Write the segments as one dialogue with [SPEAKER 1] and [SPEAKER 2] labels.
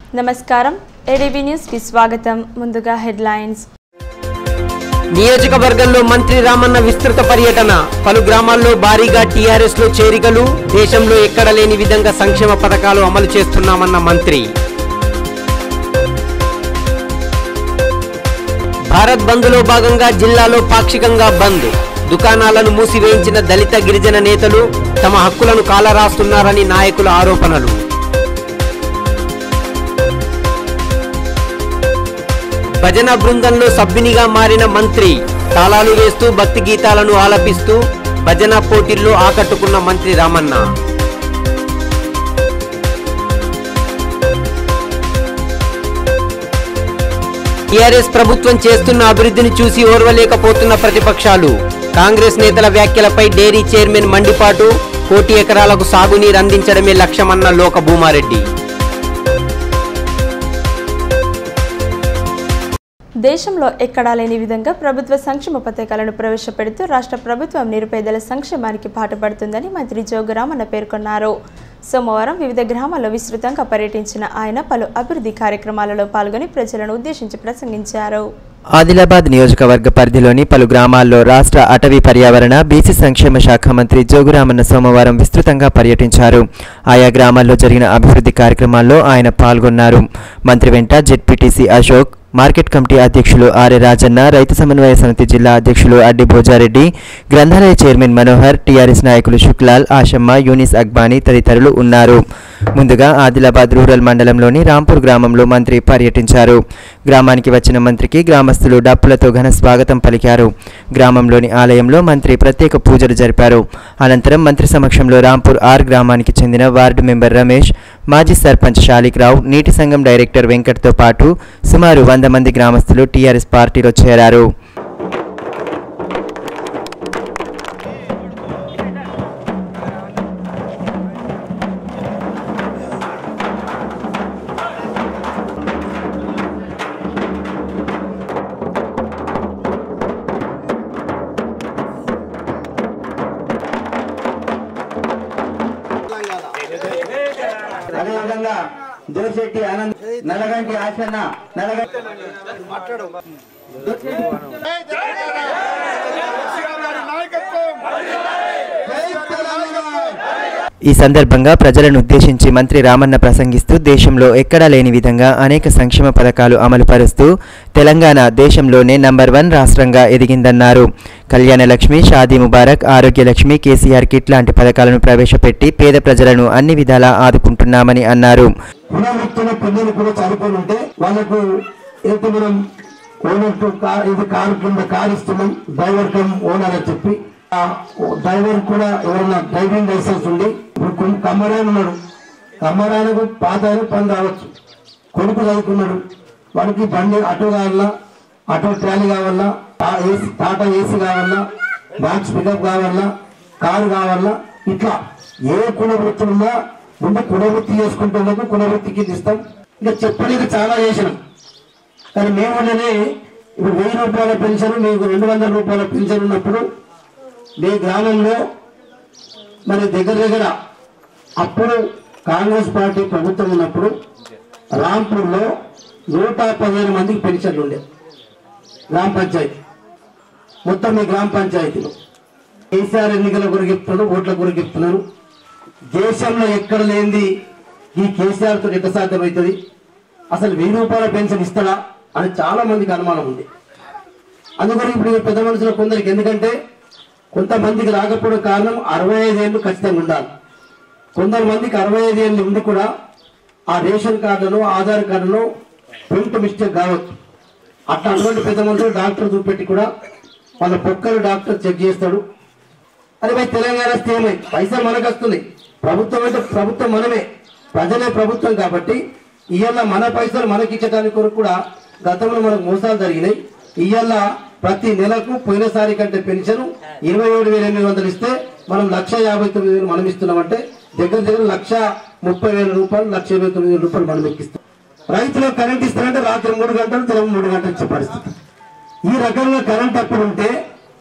[SPEAKER 1] నమస్కారం ఏడీబీ న్యూస్కి స్వాగతం ముందుగా హెడ్లైన్స్
[SPEAKER 2] నియోజకవర్గంలో మంత్రి రామన్న విస్తృత పర్యటన పలు గ్రామాల్లో భారీగా టీఆర్ఎస్ లో చేరికలు దేశంలో ఎక్కడ లేని విధంగా సంక్షేమ పథకాలు అమలు చేస్తున్నామన్న మంత్రి భారత్ బంద్లో భాగంగా జిల్లాలో పాక్షికంగా బంద్ దుకాణాలను మూసివేయించిన దళిత గిరిజన నేతలు తమ హక్కులను కాలరాస్తున్నారని నాయకుల ఆరోపణలు భజన బృందంలో సభ్యునిగా మారిన మంత్రి తాళాలు వేస్తూ భక్తి గీతాలను ఆలపిస్తూ భజన పోటీల్లో ఆకట్టుకున్న మంత్రి రామన్న టీఆర్ఎస్ ప్రభుత్వం చేస్తున్న అభివృద్ధిని చూసి ఓర్వలేకపోతున్న ప్రతిపక్షాలు కాంగ్రెస్ నేతల వ్యాఖ్యలపై డైరీ చైర్మన్ మండిపాటు కోటి ఎకరాలకు సాగునీరు అందించడమే లక్ష్యమన్న లోక భూమారెడ్డి
[SPEAKER 1] దేశంలో ఎక్కడా లేని విధంగా ప్రభుత్వ సంక్షేమ పథకాలను ప్రవేశపెడుతూ రాష్ట్ర ప్రభుత్వం నిరుపేదల సంక్షేమానికి పాటుపడుతుందని మంత్రి జోగురామన్న పేర్కొన్నారు సోమవారం వివిధ గ్రామాల్లో విస్తృతంగా పర్యటించిన ఆయన పలు అభివృద్ధి కార్యక్రమాలలో పాల్గొని ప్రజలను ఉద్దేశించి ప్రసంగించారు
[SPEAKER 3] ఆదిలాబాద్ నియోజకవర్గ పరిధిలోని పలు గ్రామాల్లో రాష్ట్ర అటవీ పర్యావరణ బీసీ సంక్షేమ శాఖ మంత్రి జోగురామన్న సోమవారం విస్తృతంగా పర్యటించారు ఆయా గ్రామాల్లో జరిగిన అభివృద్ధి కార్యక్రమాల్లో ఆయన పాల్గొన్నారు మంత్రి వెంట జెడ్పీటీసీ అశోక్ మార్కెట్ కమిటీ అధ్యక్షులు ఆర్య రాజన్న రైతు సమన్వయ సమితి జిల్లా అధ్యక్షులు అడ్డి భోజారెడ్డి గ్రంథాలయ చైర్మన్ మనోహర్ టీఆర్ఎస్ నాయకులు శుక్లాల్ ఆషమ్మ యూనిస్ అక్బానీ తదితరులు ఉన్నారు ముందుగా ఆదిలాబాద్ రూరల్ మండలంలోని రాంపూర్ గ్రామంలో మంత్రి పర్యటించారు గ్రామానికి వచ్చిన మంత్రికి గ్రామస్తులు డప్పులతో ఘన స్వాగతం పలికారు గ్రామంలోని ఆలయంలో మంత్రి ప్రత్యేక పూజలు జరిపారు అనంతరం మంత్రి సమక్షంలో రాంపూర్ ఆర్ గ్రామానికి చెందిన వార్డు మెంబర్ రమేష్ మాజీ సర్పంచ్ శాలిక్రావు నీటి సంఘం డైరెక్టర్ వెంకట్తో పాటు సుమారు వంద మంది గ్రామస్తులు టీఆర్ఎస్ పార్టీలో చేరారు
[SPEAKER 4] అదేవిధంగా దోశెట్టి ఆనంద్ నలగంటి ఆశన్న నలగంటి
[SPEAKER 3] ఈ సందర్భంగా ప్రజలను ఉద్దేశించి మంత్రి రామన్న ప్రసంగిస్తూ దేశంలో ఎక్కడా లేని విధంగా అనేక సంక్షేమ పథకాలు అమలు పరుస్తూ తెలంగాణ దేశంలోనే నంబర్ వన్ రాష్ట్రంగా ఎదిగిందన్నారు కళ్యాణ లక్ష్మి షాదీ ముబారక్ ఆరోగ్య లక్ష్మి కేసీఆర్ కిట్ లాంటి పథకాలను ప్రవేశపెట్టి పేద ప్రజలను అన్ని విధాలా ఆదుకుంటున్నామని అన్నారు
[SPEAKER 4] పునరుత్తున్న పిల్లలు కూడా చదువుకొని ఉంటే వాళ్ళకు ఏంటి మనం ఓనర్ టు కార్ ఇది కారు కింద కార్ ఇస్తున్నాం డ్రైవర్ కమ్ ఓనర్ అని చెప్పి ఆ డ్రైవర్ కూడా ఎవరైనా డ్రైవింగ్ లైసెన్స్ ఉండి ఇప్పుడు కొన్ని కమ్మరాయన ఉన్నాడు కమ్మరాయనకు పాత అయిన పని రావచ్చు కొడుకు చదువుకున్నాడు వాడికి బండి ఆటో కావాలా ఆటో ట్రాలీ కావాలా టా- ఏసీ టాటా ఏసీ కావాలా బాక్స్ పికప్ కావాలా కారు కావాలా ఇట్లా ఏ కుల వృత్తి ఉన్నా ముందు కుల వృత్తి చేసుకుంటున్నాము కుల వృత్తికి ఇస్తాం ఇంకా చెప్పలేక చాలా చేసినాం కానీ మేము ఇప్పుడు వెయ్యి రూపాయల పెన్షన్ మీకు రెండు వందల రూపాయల పెన్షన్ ఉన్నప్పుడు మీ గ్రామంలో మరి దగ్గర దగ్గర అప్పుడు కాంగ్రెస్ పార్టీ ప్రభుత్వం ఉన్నప్పుడు రాంపూర్లో నూట పదిహేను మందికి పెన్షన్లు ఉండే గ్రామ పంచాయతీ మొత్తం మీ గ్రామ పంచాయతీలో కేసీఆర్ ఎన్నికల గురించి చెప్తున్నాను ఓట్ల గురించి చెప్తున్నాను దేశంలో ఎక్కడ లేనిది ఈ కేసీఆర్ తో ఎట్ట సాధ్యమవుతుంది అసలు వెయ్యి రూపాయల పెన్షన్ ఇస్తాడా అని చాలా మందికి అనుమానం ఉంది అందుకని ఇప్పుడు ఈ పెద్ద మనుషులు కొందరికి ఎందుకంటే కొంతమందికి రాకపోవడం కారణం అరవై ఐదేళ్ళు ఖచ్చితంగా ఉండాలి కొందరు మందికి అరవై ఐదేళ్ళు ఉండి కూడా ఆ రేషన్ కార్డులో ఆధార్ కార్డులో ప్రింట్ మిస్టేక్ కావచ్చు అట్లా అటువంటి పెద్ద మనుషులు డాక్టర్ చూపెట్టి కూడా వాళ్ళ పొక్కలు డాక్టర్ చెక్ చేస్తాడు అరే భయ్ తెలంగాణ వస్తే ఏమై పైసలు మనకు వస్తున్నాయి ప్రభుత్వం అంటే ప్రభుత్వం మనమే ప్రజలే ప్రభుత్వం కాబట్టి ఇవాళ మన పైసలు మనకి ఇచ్చడానికి కొరకు కూడా గతంలో మనకు మోసాలు జరిగినాయి ఇవాళ ప్రతి నెలకు పోయినసారి కంటే పెన్షన్ ఇరవై ఏడు వేల ఎనిమిది వందలు ఇస్తే మనం లక్ష యాభై తొమ్మిది వేలు మనం ఇస్తున్నామంటే దగ్గర దగ్గర లక్ష ముప్పై వేల రూపాయలు లక్ష ఇరవై తొమ్మిది వేల రూపాయలు మనం ఎక్కిస్తాం రైతులకు కరెంట్ ఇస్తారంటే రాత్రి మూడు గంటలు తెలం మూడు గంటలు ఇచ్చే పరిస్థితి ఈ రకంగా కరెంట్ అప్పుడు ఉంటే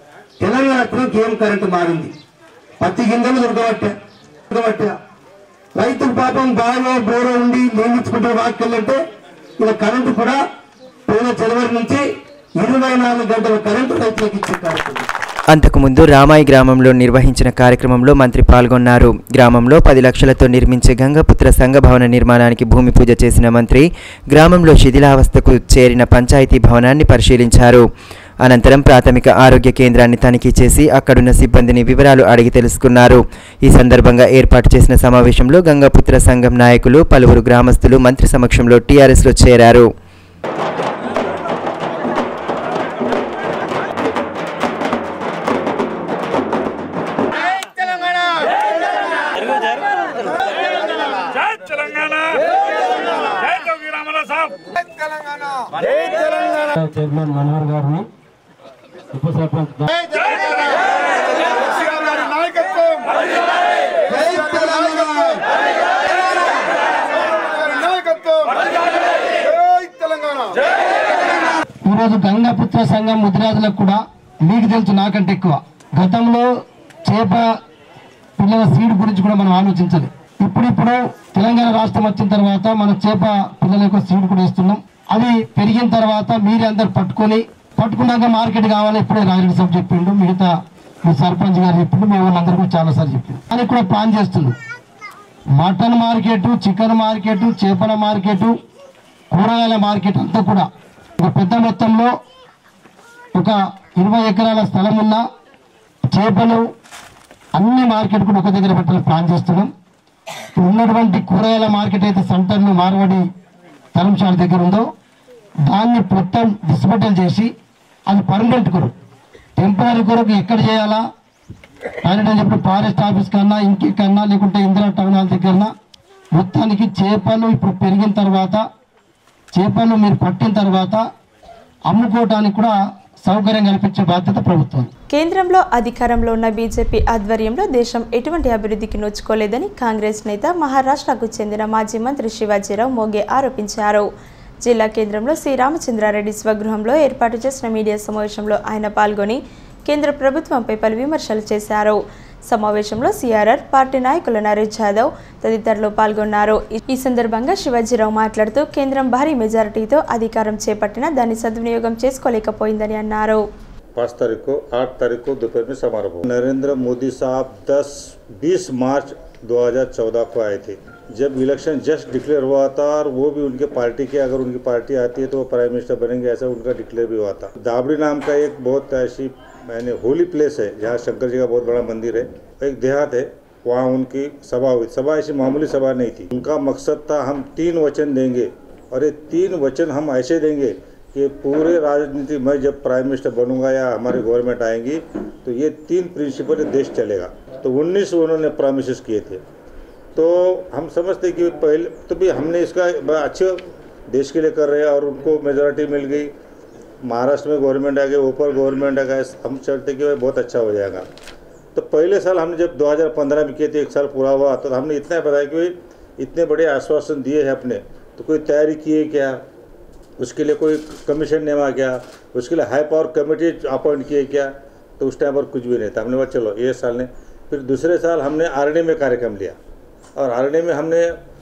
[SPEAKER 4] తెలంగాణ ఏం కరెంట్ మారింది పత్తి గింజలు దొరకబట్టే దొరకబట్టే రైతులు పాపం బాగా బోర ఉండి నీళ్ళించుకుంటే వాక్యాలంటే ఇలా కరెంటు కూడా పోయిన జనవరి నుంచి ఇరవై నాలుగు గంటల కరెంటు రైతులకు ఇచ్చే కార్యక్రమం
[SPEAKER 3] అంతకుముందు రామాయి గ్రామంలో నిర్వహించిన కార్యక్రమంలో మంత్రి పాల్గొన్నారు గ్రామంలో పది లక్షలతో నిర్మించే గంగపుత్ర సంఘ భవన నిర్మాణానికి భూమి పూజ చేసిన మంత్రి గ్రామంలో శిథిలావస్థకు చేరిన పంచాయతీ భవనాన్ని పరిశీలించారు అనంతరం ప్రాథమిక ఆరోగ్య కేంద్రాన్ని తనిఖీ చేసి అక్కడున్న సిబ్బందిని వివరాలు అడిగి తెలుసుకున్నారు ఈ సందర్భంగా ఏర్పాటు చేసిన సమావేశంలో గంగపుత్ర సంఘం నాయకులు పలువురు గ్రామస్తులు మంత్రి సమక్షంలో టీఆర్ఎస్లో చేరారు
[SPEAKER 5] జై తెలంగాణ జై జోగి రామన్న సాబ్
[SPEAKER 4] చైర్మన్ మనోహర్ గారిని ఉప సర్పంచ్ ఈరోజు గంగాపుత్ర సంఘం ముద్రాజులకు కూడా మీకు తెలుసు నాకంటే ఎక్కువ గతంలో చేప పిల్లల సీడ్ గురించి కూడా మనం ఆలోచించాలి ఇప్పుడిప్పుడు తెలంగాణ రాష్ట్రం వచ్చిన తర్వాత మన చేప పిల్లల యొక్క సీడ్ కూడా ఇస్తున్నాం అది పెరిగిన తర్వాత మీరే అందరు పట్టుకొని పట్టుకున్నాక మార్కెట్ కావాలి ఇప్పుడే రాజరెడ్డి సాబ్ చెప్పిండు మిగతా మీ సర్పంచ్ గారు చెప్పిండు మీ వాళ్ళందరూ కూడా చాలాసార్లు చెప్పిండు అని కూడా ప్లాన్ చేస్తున్నాం మటన్ మార్కెట్ చికెన్ మార్కెట్ చేపల మార్కెట్ కూరగాయల మార్కెట్ అంతా కూడా ఒక పెద్ద మొత్తంలో ఒక ఇరవై ఎకరాల స్థలం ఉన్న చేపలు అన్ని మార్కెట్ కూడా ఒక దగ్గర పెట్టాలని ప్లాన్ చేస్తున్నాం ఇప్పుడు ఉన్నటువంటి కూరగాయల మార్కెట్ అయితే సెంటర్ను మార్వాడి ధర్మశాల దగ్గర ఉందో దాన్ని మొత్తం డిస్మెటల్ చేసి అది పర్మనెంట్ కొరకు టెంపరీ కొరకు ఎక్కడ చేయాలా ఆయన చెప్పి ఫారెస్ట్ ఆఫీస్ కన్నా ఇంకెక్కన్నా లేకుంటే ఇందిరా టౌన్ హాల్ దగ్గరనా మొత్తానికి చేపలు ఇప్పుడు పెరిగిన తర్వాత చేపలు మీరు పట్టిన తర్వాత అమ్ముకోవడానికి కూడా సౌకర్యం కల్పించే బాధ్యత ప్రభుత్వం
[SPEAKER 1] కేంద్రంలో అధికారంలో ఉన్న బీజేపీ ఆధ్వర్యంలో దేశం ఎటువంటి అభివృద్ధికి నోచుకోలేదని కాంగ్రెస్ నేత మహారాష్ట్రకు చెందిన మాజీ మంత్రి శివాజీరావు మోగే ఆరోపించారు జిల్లా కేంద్రంలో శ్రీరామచంద్రారెడ్డి స్వగృహంలో ఏర్పాటు చేసిన మీడియా సమావేశంలో ఆయన పాల్గొని కేంద్ర ప్రభుత్వంపై పలు విమర్శలు చేశారు సమావేశంలో సిఆర్ఆర్ పార్టీ నాయకులు నరేష్ యాదవ్ తదితరులు పాల్గొన్నారు ఈ- ఈ సందర్భంగా శివాజీరావు మాట్లాడుతూ కేంద్రం భారీ మెజారిటీతో అధికారం చేపట్టినా దాన్ని సద్వినియోగం చేసుకోలేకపోయిందని అన్నారు
[SPEAKER 6] पाँच तारीख को आठ तारीख को दोपहर में समारोह हुआ। नरेंद्र मोदी साहब 10 20 मार्च 2014 को आए थे जब इलेक्शन जस्ट डिक्लेयर हुआ था और वो भी उनके पार्टी के अगर उनकी पार्टी आती है तो वो प्राइम मिनिस्टर बनेंगे ऐसा उनका डिक्लेयर भी हुआ था दाबड़ी नाम का एक बहुत ऐसी मैंने होली प्लेस है जहाँ शंकर जी का बहुत बड़ा मंदिर है एक देहात है वहाँ उनकी सभा हुई सभा ऐसी मामूली सभा नहीं थी उनका मकसद था हम तीन वचन देंगे और ये तीन वचन हम ऐसे देंगे कि पूरे राजनीति में जब प्राइम मिनिस्टर बनूंगा या हमारी गवर्नमेंट आएंगी तो ये तीन प्रिंसिपल देश चलेगा तो 19 उन्होंने प्रोमिस किए थे तो हम समझते कि पहले तो भी हमने इसका बड़ा अच्छे देश के लिए कर रहे हैं और उनको मेजोरिटी मिल गई महाराष्ट्र में गवर्नमेंट आ गई ऊपर गवर्नमेंट आ गया हम चलते कि भाई बहुत अच्छा हो जाएगा तो पहले साल हमने जब 2015 में किए थे एक साल पूरा हुआ तो हमने इतना बताया कि भाई इतने बड़े आश्वासन दिए हैं अपने तो कोई तैयारी किए क्या उसके लिए कोई कमीशन नेमा क्या उसके लिए हाई पावर कमेटी अपॉइंट किए क्या तो उस टाइम पर कुछ भी नहीं था हमने बोला चलो ये साल ने फिर दूसरे साल हमने आरडी में कार्यक्रम लिया और आरडी में हमने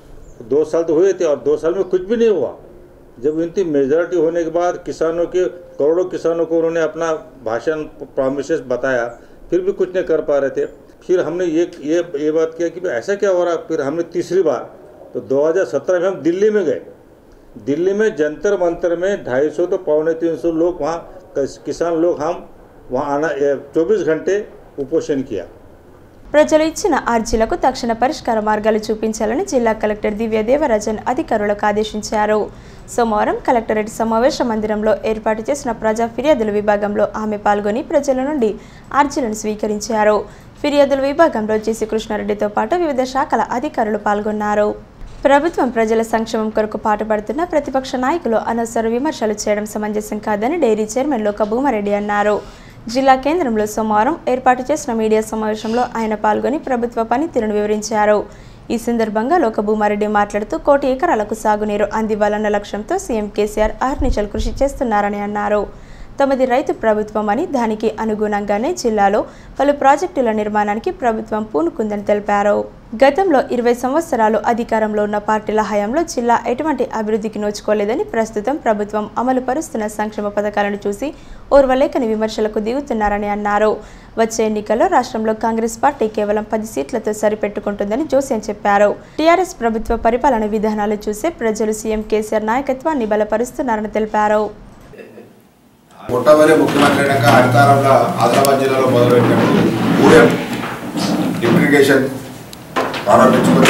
[SPEAKER 6] दो साल तो हुए थे और दो साल में कुछ भी नहीं हुआ जब इनकी मेजॉरिटी होने के बाद किसानों के करोड़ों किसानों को उन्होंने अपना भाषण प्रोमिस बताया फिर भी कुछ नहीं कर पा रहे थे फिर हमने ये ये ये बात किया कि भाई ऐसा क्या हो रहा फिर हमने तीसरी बार तो 2017 में हम दिल्ली में गए दिल्ली में जंतर मंतर में 250 तो पौने तीन सौ लोग वहाँ किस- किसान लोग हम वहाँ आना चौबीस घंटे उपोषण किया
[SPEAKER 1] ప్రజలు ఇచ్చిన అర్జీలకు తక్షణ పరిష్కార మార్గాలు చూపించాలని జిల్లా కలెక్టర్ దివ్య దేవరాజన్ అధికారులకు ఆదేశించారు సోమవారం కలెక్టరేట్ సమావేశ మందిరంలో ఏర్పాటు చేసిన ప్రజా ఫిర్యాదుల విభాగంలో ఆమె పాల్గొని ప్రజల నుండి అర్జీలను స్వీకరించారు ఫిర్యాదుల విభాగంలో జేసీ కృష్ణారెడ్డితో పాటు వివిధ శాఖల అధికారులు పాల్గొన్నారు ప్రభుత్వం ప్రజల సంక్షేమం కొరకు పాటుపడుతున్న ప్రతిపక్ష నాయకులు అనవసర విమర్శలు చేయడం సమంజసం కాదని డైరీ చైర్మన్ లోక భూమారెడ్డి అన్నారు జిల్లా కేంద్రంలో సోమవారం ఏర్పాటు చేసిన మీడియా సమావేశంలో ఆయన పాల్గొని ప్రభుత్వ పనితీరును వివరించారు ఈ సందర్భంగా లోక భూమారెడ్డి మాట్లాడుతూ కోటి ఎకరాలకు సాగునీరు అందివ్వాలన్న లక్ష్యంతో సీఎం కేసీఆర్ అహర్నిశలు కృషి చేస్తున్నారని అన్నారు తమది రైతు ప్రభుత్వం అని దానికి అనుగుణంగానే జిల్లాలో పలు ప్రాజెక్టుల నిర్మాణానికి ప్రభుత్వం పూనుకుందని తెలిపారు గతంలో ఇరవై సంవత్సరాలు అధికారంలో ఉన్న పార్టీల హయాంలో జిల్లా ఎటువంటి అభివృద్ధికి నోచుకోలేదని ప్రస్తుతం ప్రభుత్వం అమలు పరుస్తున్న సంక్షేమ పథకాలను చూసి ఓర్వలేకని విమర్శలకు దిగుతున్నారని అన్నారు వచ్చే ఎన్నికల్లో రాష్ట్రంలో కాంగ్రెస్ పార్టీ కేవలం పది సీట్లతో సరిపెట్టుకుంటుందని జోస్యం చెప్పారు టీఆర్ఎస్ ప్రభుత్వ పరిపాలన విధానాలు చూసే ప్రజలు సీఎం కేసీఆర్ నాయకత్వాన్ని బలపరుస్తున్నారని తెలిపారు
[SPEAKER 7] మొట్టమొదటి ముఖ్యమంత్రి అయినాక అధికారంలో ఆదిలాబాద్ జిల్లాలో మొదలుపెట్టినప్పుడు ఊరెం ఇరిగేషన్ ప్రారంభించుకొని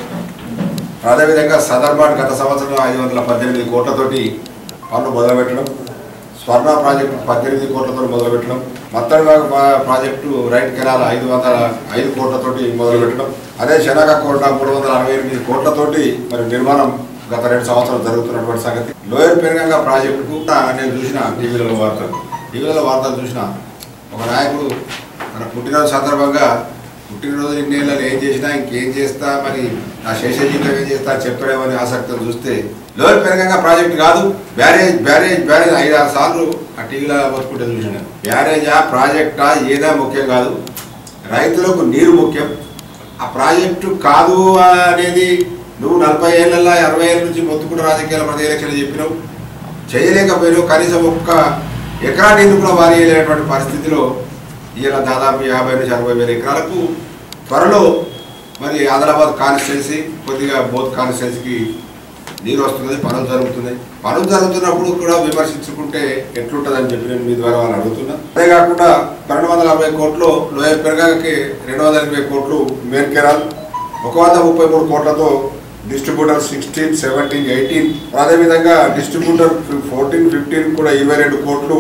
[SPEAKER 7] అదేవిధంగా సదర్బాడ్ గత సంవత్సరం ఐదు వందల పద్దెనిమిది కోట్లతోటి పనులు మొదలుపెట్టడం స్వర్ణ ప్రాజెక్టు పద్దెనిమిది కోట్లతో మొదలుపెట్టడం మత్తడివాగ ప్రాజెక్టు రైట్ కెనాల్ ఐదు వందల ఐదు కోట్లతోటి మొదలుపెట్టడం అదే శనగ కోట మూడు వందల అరవై ఎనిమిది కోట్లతోటి మరి నిర్మాణం గత రెండు సంవత్సరాలు జరుగుతున్నటువంటి సంగతి లోయర్ పెరుగంగా ప్రాజెక్టుకు నేను చూసిన టీవీలలో వార్తలు టీవీలలో వార్తలు చూసిన ఒక నాయకుడు మన పుట్టినరోజు సందర్భంగా పుట్టినరోజు ఇన్నేళ్ళు ఏం చేసినా ఇంకేం చేస్తా మరి నా శేష జీవితం ఏం చేస్తా చెప్పడేమని ఆసక్తిని చూస్తే లోయర్ పెరగంగా ప్రాజెక్ట్ కాదు బ్యారేజ్ బ్యారేజ్ బ్యారేజ్ ఐదు ఆరు సార్లు ఆ టీవీలో బతుకుంటే చూసిన బ్యారేజా ప్రాజెక్టా ఏదా ముఖ్యం కాదు రైతులకు నీరు ముఖ్యం ఆ ప్రాజెక్టు కాదు అనేది నువ్వు నలభై ఏళ్ళ అరవై ఏళ్ళ నుంచి మొత్తుకుంటూ రాజకీయాల ప్రతి ఎలక్షన్ చెప్పినావు చేయలేకపోయినావు కనీసం ఒక్క ఎకరా నీరు కూడా వారియలేనటువంటి పరిస్థితిలో ఇలా దాదాపు యాభై నుంచి అరవై వేల ఎకరాలకు త్వరలో మరి ఆదిలాబాద్ కాన్స్టిట్యున్సీ కొద్దిగా బోత్ కాన్స్టిట్యున్సీకి నీరు వస్తున్నది పనులు జరుగుతున్నాయి పనులు జరుగుతున్నప్పుడు కూడా విమర్శించుకుంటే ఎట్లుంటుందని చెప్పి నేను మీ ద్వారా వాళ్ళు అడుగుతున్నా అంతేకాకుండా పన్నెండు వందల అరవై కోట్లు లోయర్ పెరగాకి రెండు వందల ఎనభై కోట్లు మేన్ కెరాల్ ఒక వంద ముప్పై మూడు కోట్లతో డిస్ట్రిబ్యూటర్ సిక్స్టీన్ సెవెంటీన్ ఎయిటీన్ అదేవిధంగా డిస్ట్రిబ్యూటర్ ఫోర్టీన్ ఫిఫ్టీన్ కూడా ఇరవై రెండు కోట్లు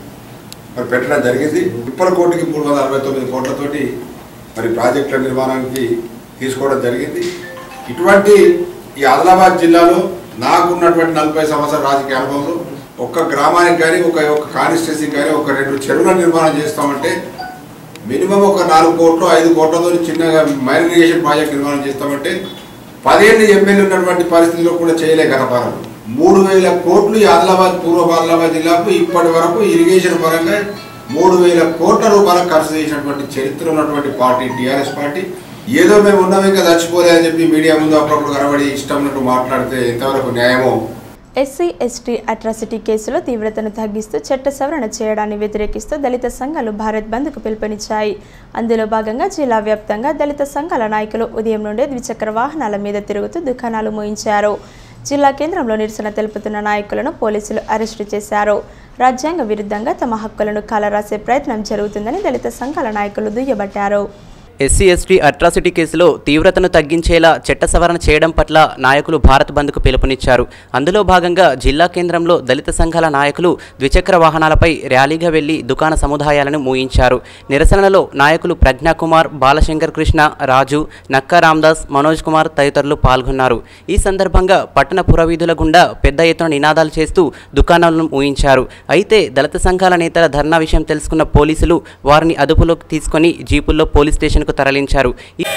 [SPEAKER 7] మరి పెట్టడం జరిగింది ఉప్పల కోటికి మూడు వందల అరవై తొమ్మిది కోట్లతోటి మరి ప్రాజెక్టుల నిర్మాణానికి తీసుకోవడం జరిగింది ఇటువంటి ఈ ఆదిలాబాద్ జిల్లాలో నాకున్నటువంటి నలభై సంవత్సరాల రాజకీయ అనుభవంలో ఒక్క గ్రామానికి కానీ ఒక ఒక కాన్స్టిట్యూన్సీకి కానీ ఒక రెండు చెరువుల నిర్మాణం చేస్తామంటే మినిమం ఒక నాలుగు కోట్లు ఐదు కోట్లతో చిన్నగా మైన్ ఇరిగేషన్ ప్రాజెక్ట్ నిర్మాణం చేస్తామంటే పదిహేను ఎమ్మెల్యే ఉన్నటువంటి పరిస్థితిలో కూడా చేయలే గత పాలన మూడు వేల కోట్లు ఈ ఆదిలాబాద్ పూర్వ ఆదిలాబాద్ జిల్లాకు ఇప్పటి వరకు ఇరిగేషన్ పరంగా మూడు వేల కోట్ల రూపాయలు ఖర్చు చేసినటువంటి చరిత్ర ఉన్నటువంటి పార్టీ టీఆర్ఎస్ పార్టీ ఏదో మేము ఉన్నాం ఇంకా చచ్చిపోలే అని చెప్పి మీడియా ముందు అప్పుడప్పుడు కనబడి ఇష్టం ఉన్నట్టు మాట్లాడితే ఎంతవరకు న్యాయమో
[SPEAKER 1] ఎస్సీ ఎస్టీ అట్రాసిటీ కేసులో తీవ్రతను తగ్గిస్తూ చట్ట సవరణ చేయడాన్ని వ్యతిరేకిస్తూ దళిత సంఘాలు భారత్ బంద్కు పిలుపునిచ్చాయి అందులో భాగంగా జిల్లా వ్యాప్తంగా దళిత సంఘాల నాయకులు ఉదయం నుండే ద్విచక్ర వాహనాల మీద తిరుగుతూ దుకాణాలు మూయించారు జిల్లా కేంద్రంలో నిరసన తెలుపుతున్న నాయకులను పోలీసులు అరెస్టు చేశారు రాజ్యాంగ విరుద్ధంగా తమ హక్కులను కాలరాసే ప్రయత్నం జరుగుతుందని దళిత సంఘాల నాయకులు దుయ్యబట్టారు
[SPEAKER 2] ఎస్సీ ఎస్టీ అట్రాసిటీ కేసులో తీవ్రతను తగ్గించేలా చట్ట సవరణ చేయడం పట్ల నాయకులు భారత్ బంద్కు పిలుపునిచ్చారు అందులో భాగంగా జిల్లా కేంద్రంలో దళిత సంఘాల నాయకులు ద్విచక్ర వాహనాలపై ర్యాలీగా వెళ్లి దుకాణ సముదాయాలను మూయించారు నిరసనలో నాయకులు ప్రజ్ఞాకుమార్ బాలశంకర్ కృష్ణ రాజు నక్కా రామ్దాస్ మనోజ్ కుమార్ తదితరులు పాల్గొన్నారు ఈ సందర్భంగా పట్టణ పురవీధుల గుండా పెద్ద ఎత్తున నినాదాలు చేస్తూ దుకాణాలను మూయించారు అయితే దళిత సంఘాల నేతల ధర్నా విషయం తెలుసుకున్న పోలీసులు వారిని అదుపులోకి తీసుకొని జీపుల్లో పోలీస్ స్టేషన్కు తరలించారు ఈ-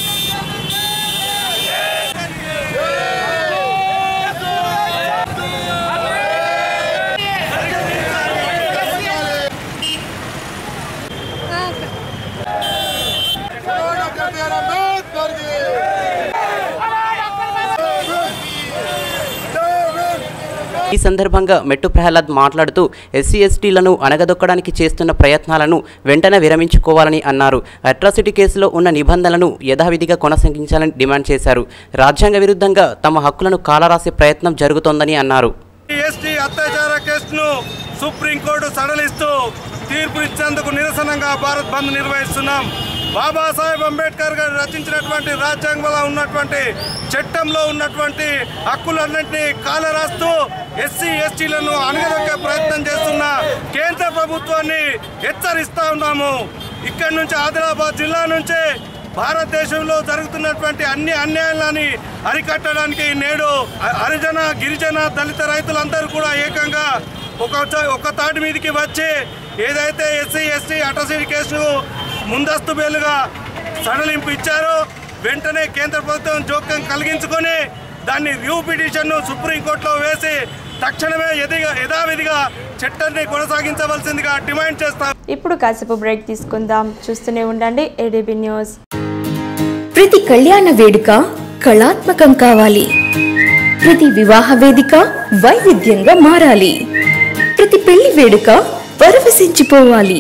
[SPEAKER 2] ఈ సందర్భంగా మెట్టు ప్రహ్లాద్ మాట్లాడుతూ ఎస్సీ ఎస్టీలను అణగదొక్కడానికి చేస్తున్న ప్రయత్నాలను వెంటనే విరమించుకోవాలని అన్నారు అట్రాసిటీ కేసులో ఉన్న నిబంధనలను యథావిధిగా కొనసాగించాలని డిమాండ్ చేశారు రాజ్యాంగ విరుద్ధంగా తమ హక్కులను కాలరాసే ప్రయత్నం జరుగుతోందని అన్నారు
[SPEAKER 5] ఎస్టీ అత్యాచార కేసును సుప్రీంకోర్టు సడలిస్తూ తీర్పు ఇచ్చేందుకు నిరసనంగా భారత్ బంద్ నిర్వహిస్తున్నాం బాబాసాహెబ్ అంబేద్కర్ గారు రచించినటువంటి రాజ్యాంగంలో ఉన్నటువంటి చట్టంలో ఉన్నటువంటి హక్కులన్నింటినీ కాలరాస్తూ ఎస్సీ ఎస్టీలను అణగదొక్కే ప్రయత్నం చేస్తున్న కేంద్ర ప్రభుత్వాన్ని హెచ్చరిస్తా ఉన్నాము ఇక్కడి నుంచి ఆదిలాబాద్ జిల్లా నుంచి భారతదేశంలో జరుగుతున్నటువంటి అన్ని అన్యాయాలని అరికట్టడానికి నేడు హ- హరిజన గిరిజన దళిత రైతులందరూ కూడా ఏకంగా ఒక చ- ఒక తాటి మీదకి వచ్చి ఏదైతే ఎస్సీ ఎస్టీ అట్రసిటీ కేసును ముందస్తు బెయిల్గా సడలింపు ఇచ్చారో వెంటనే కేంద్ర ప్రభుత్వం జోక్యం కలిగించుకొని దాన్ని రివ్యూ పిటిషన్ను సుప్రీంకోర్టులో వేసి తక్షణమే ఎదిగా యథావిధిగా చట్టాన్ని కొనసాగించవలసిందిగా డిమాండ్ చేస్తాం
[SPEAKER 1] ఇప్పుడు కాసేపు బ్రేక్ తీసుకుందాం చూస్తూనే ఉండండి ఏడీబీ న్యూస్
[SPEAKER 8] ప్రతి కళ్యాణ వేడుక కళాత్మకం కావాలి ప్రతి వివాహ వేదిక వైవిధ్యంగా మారాలి ప్రతి పెళ్లి వేడుక పరవశించిపోవాలి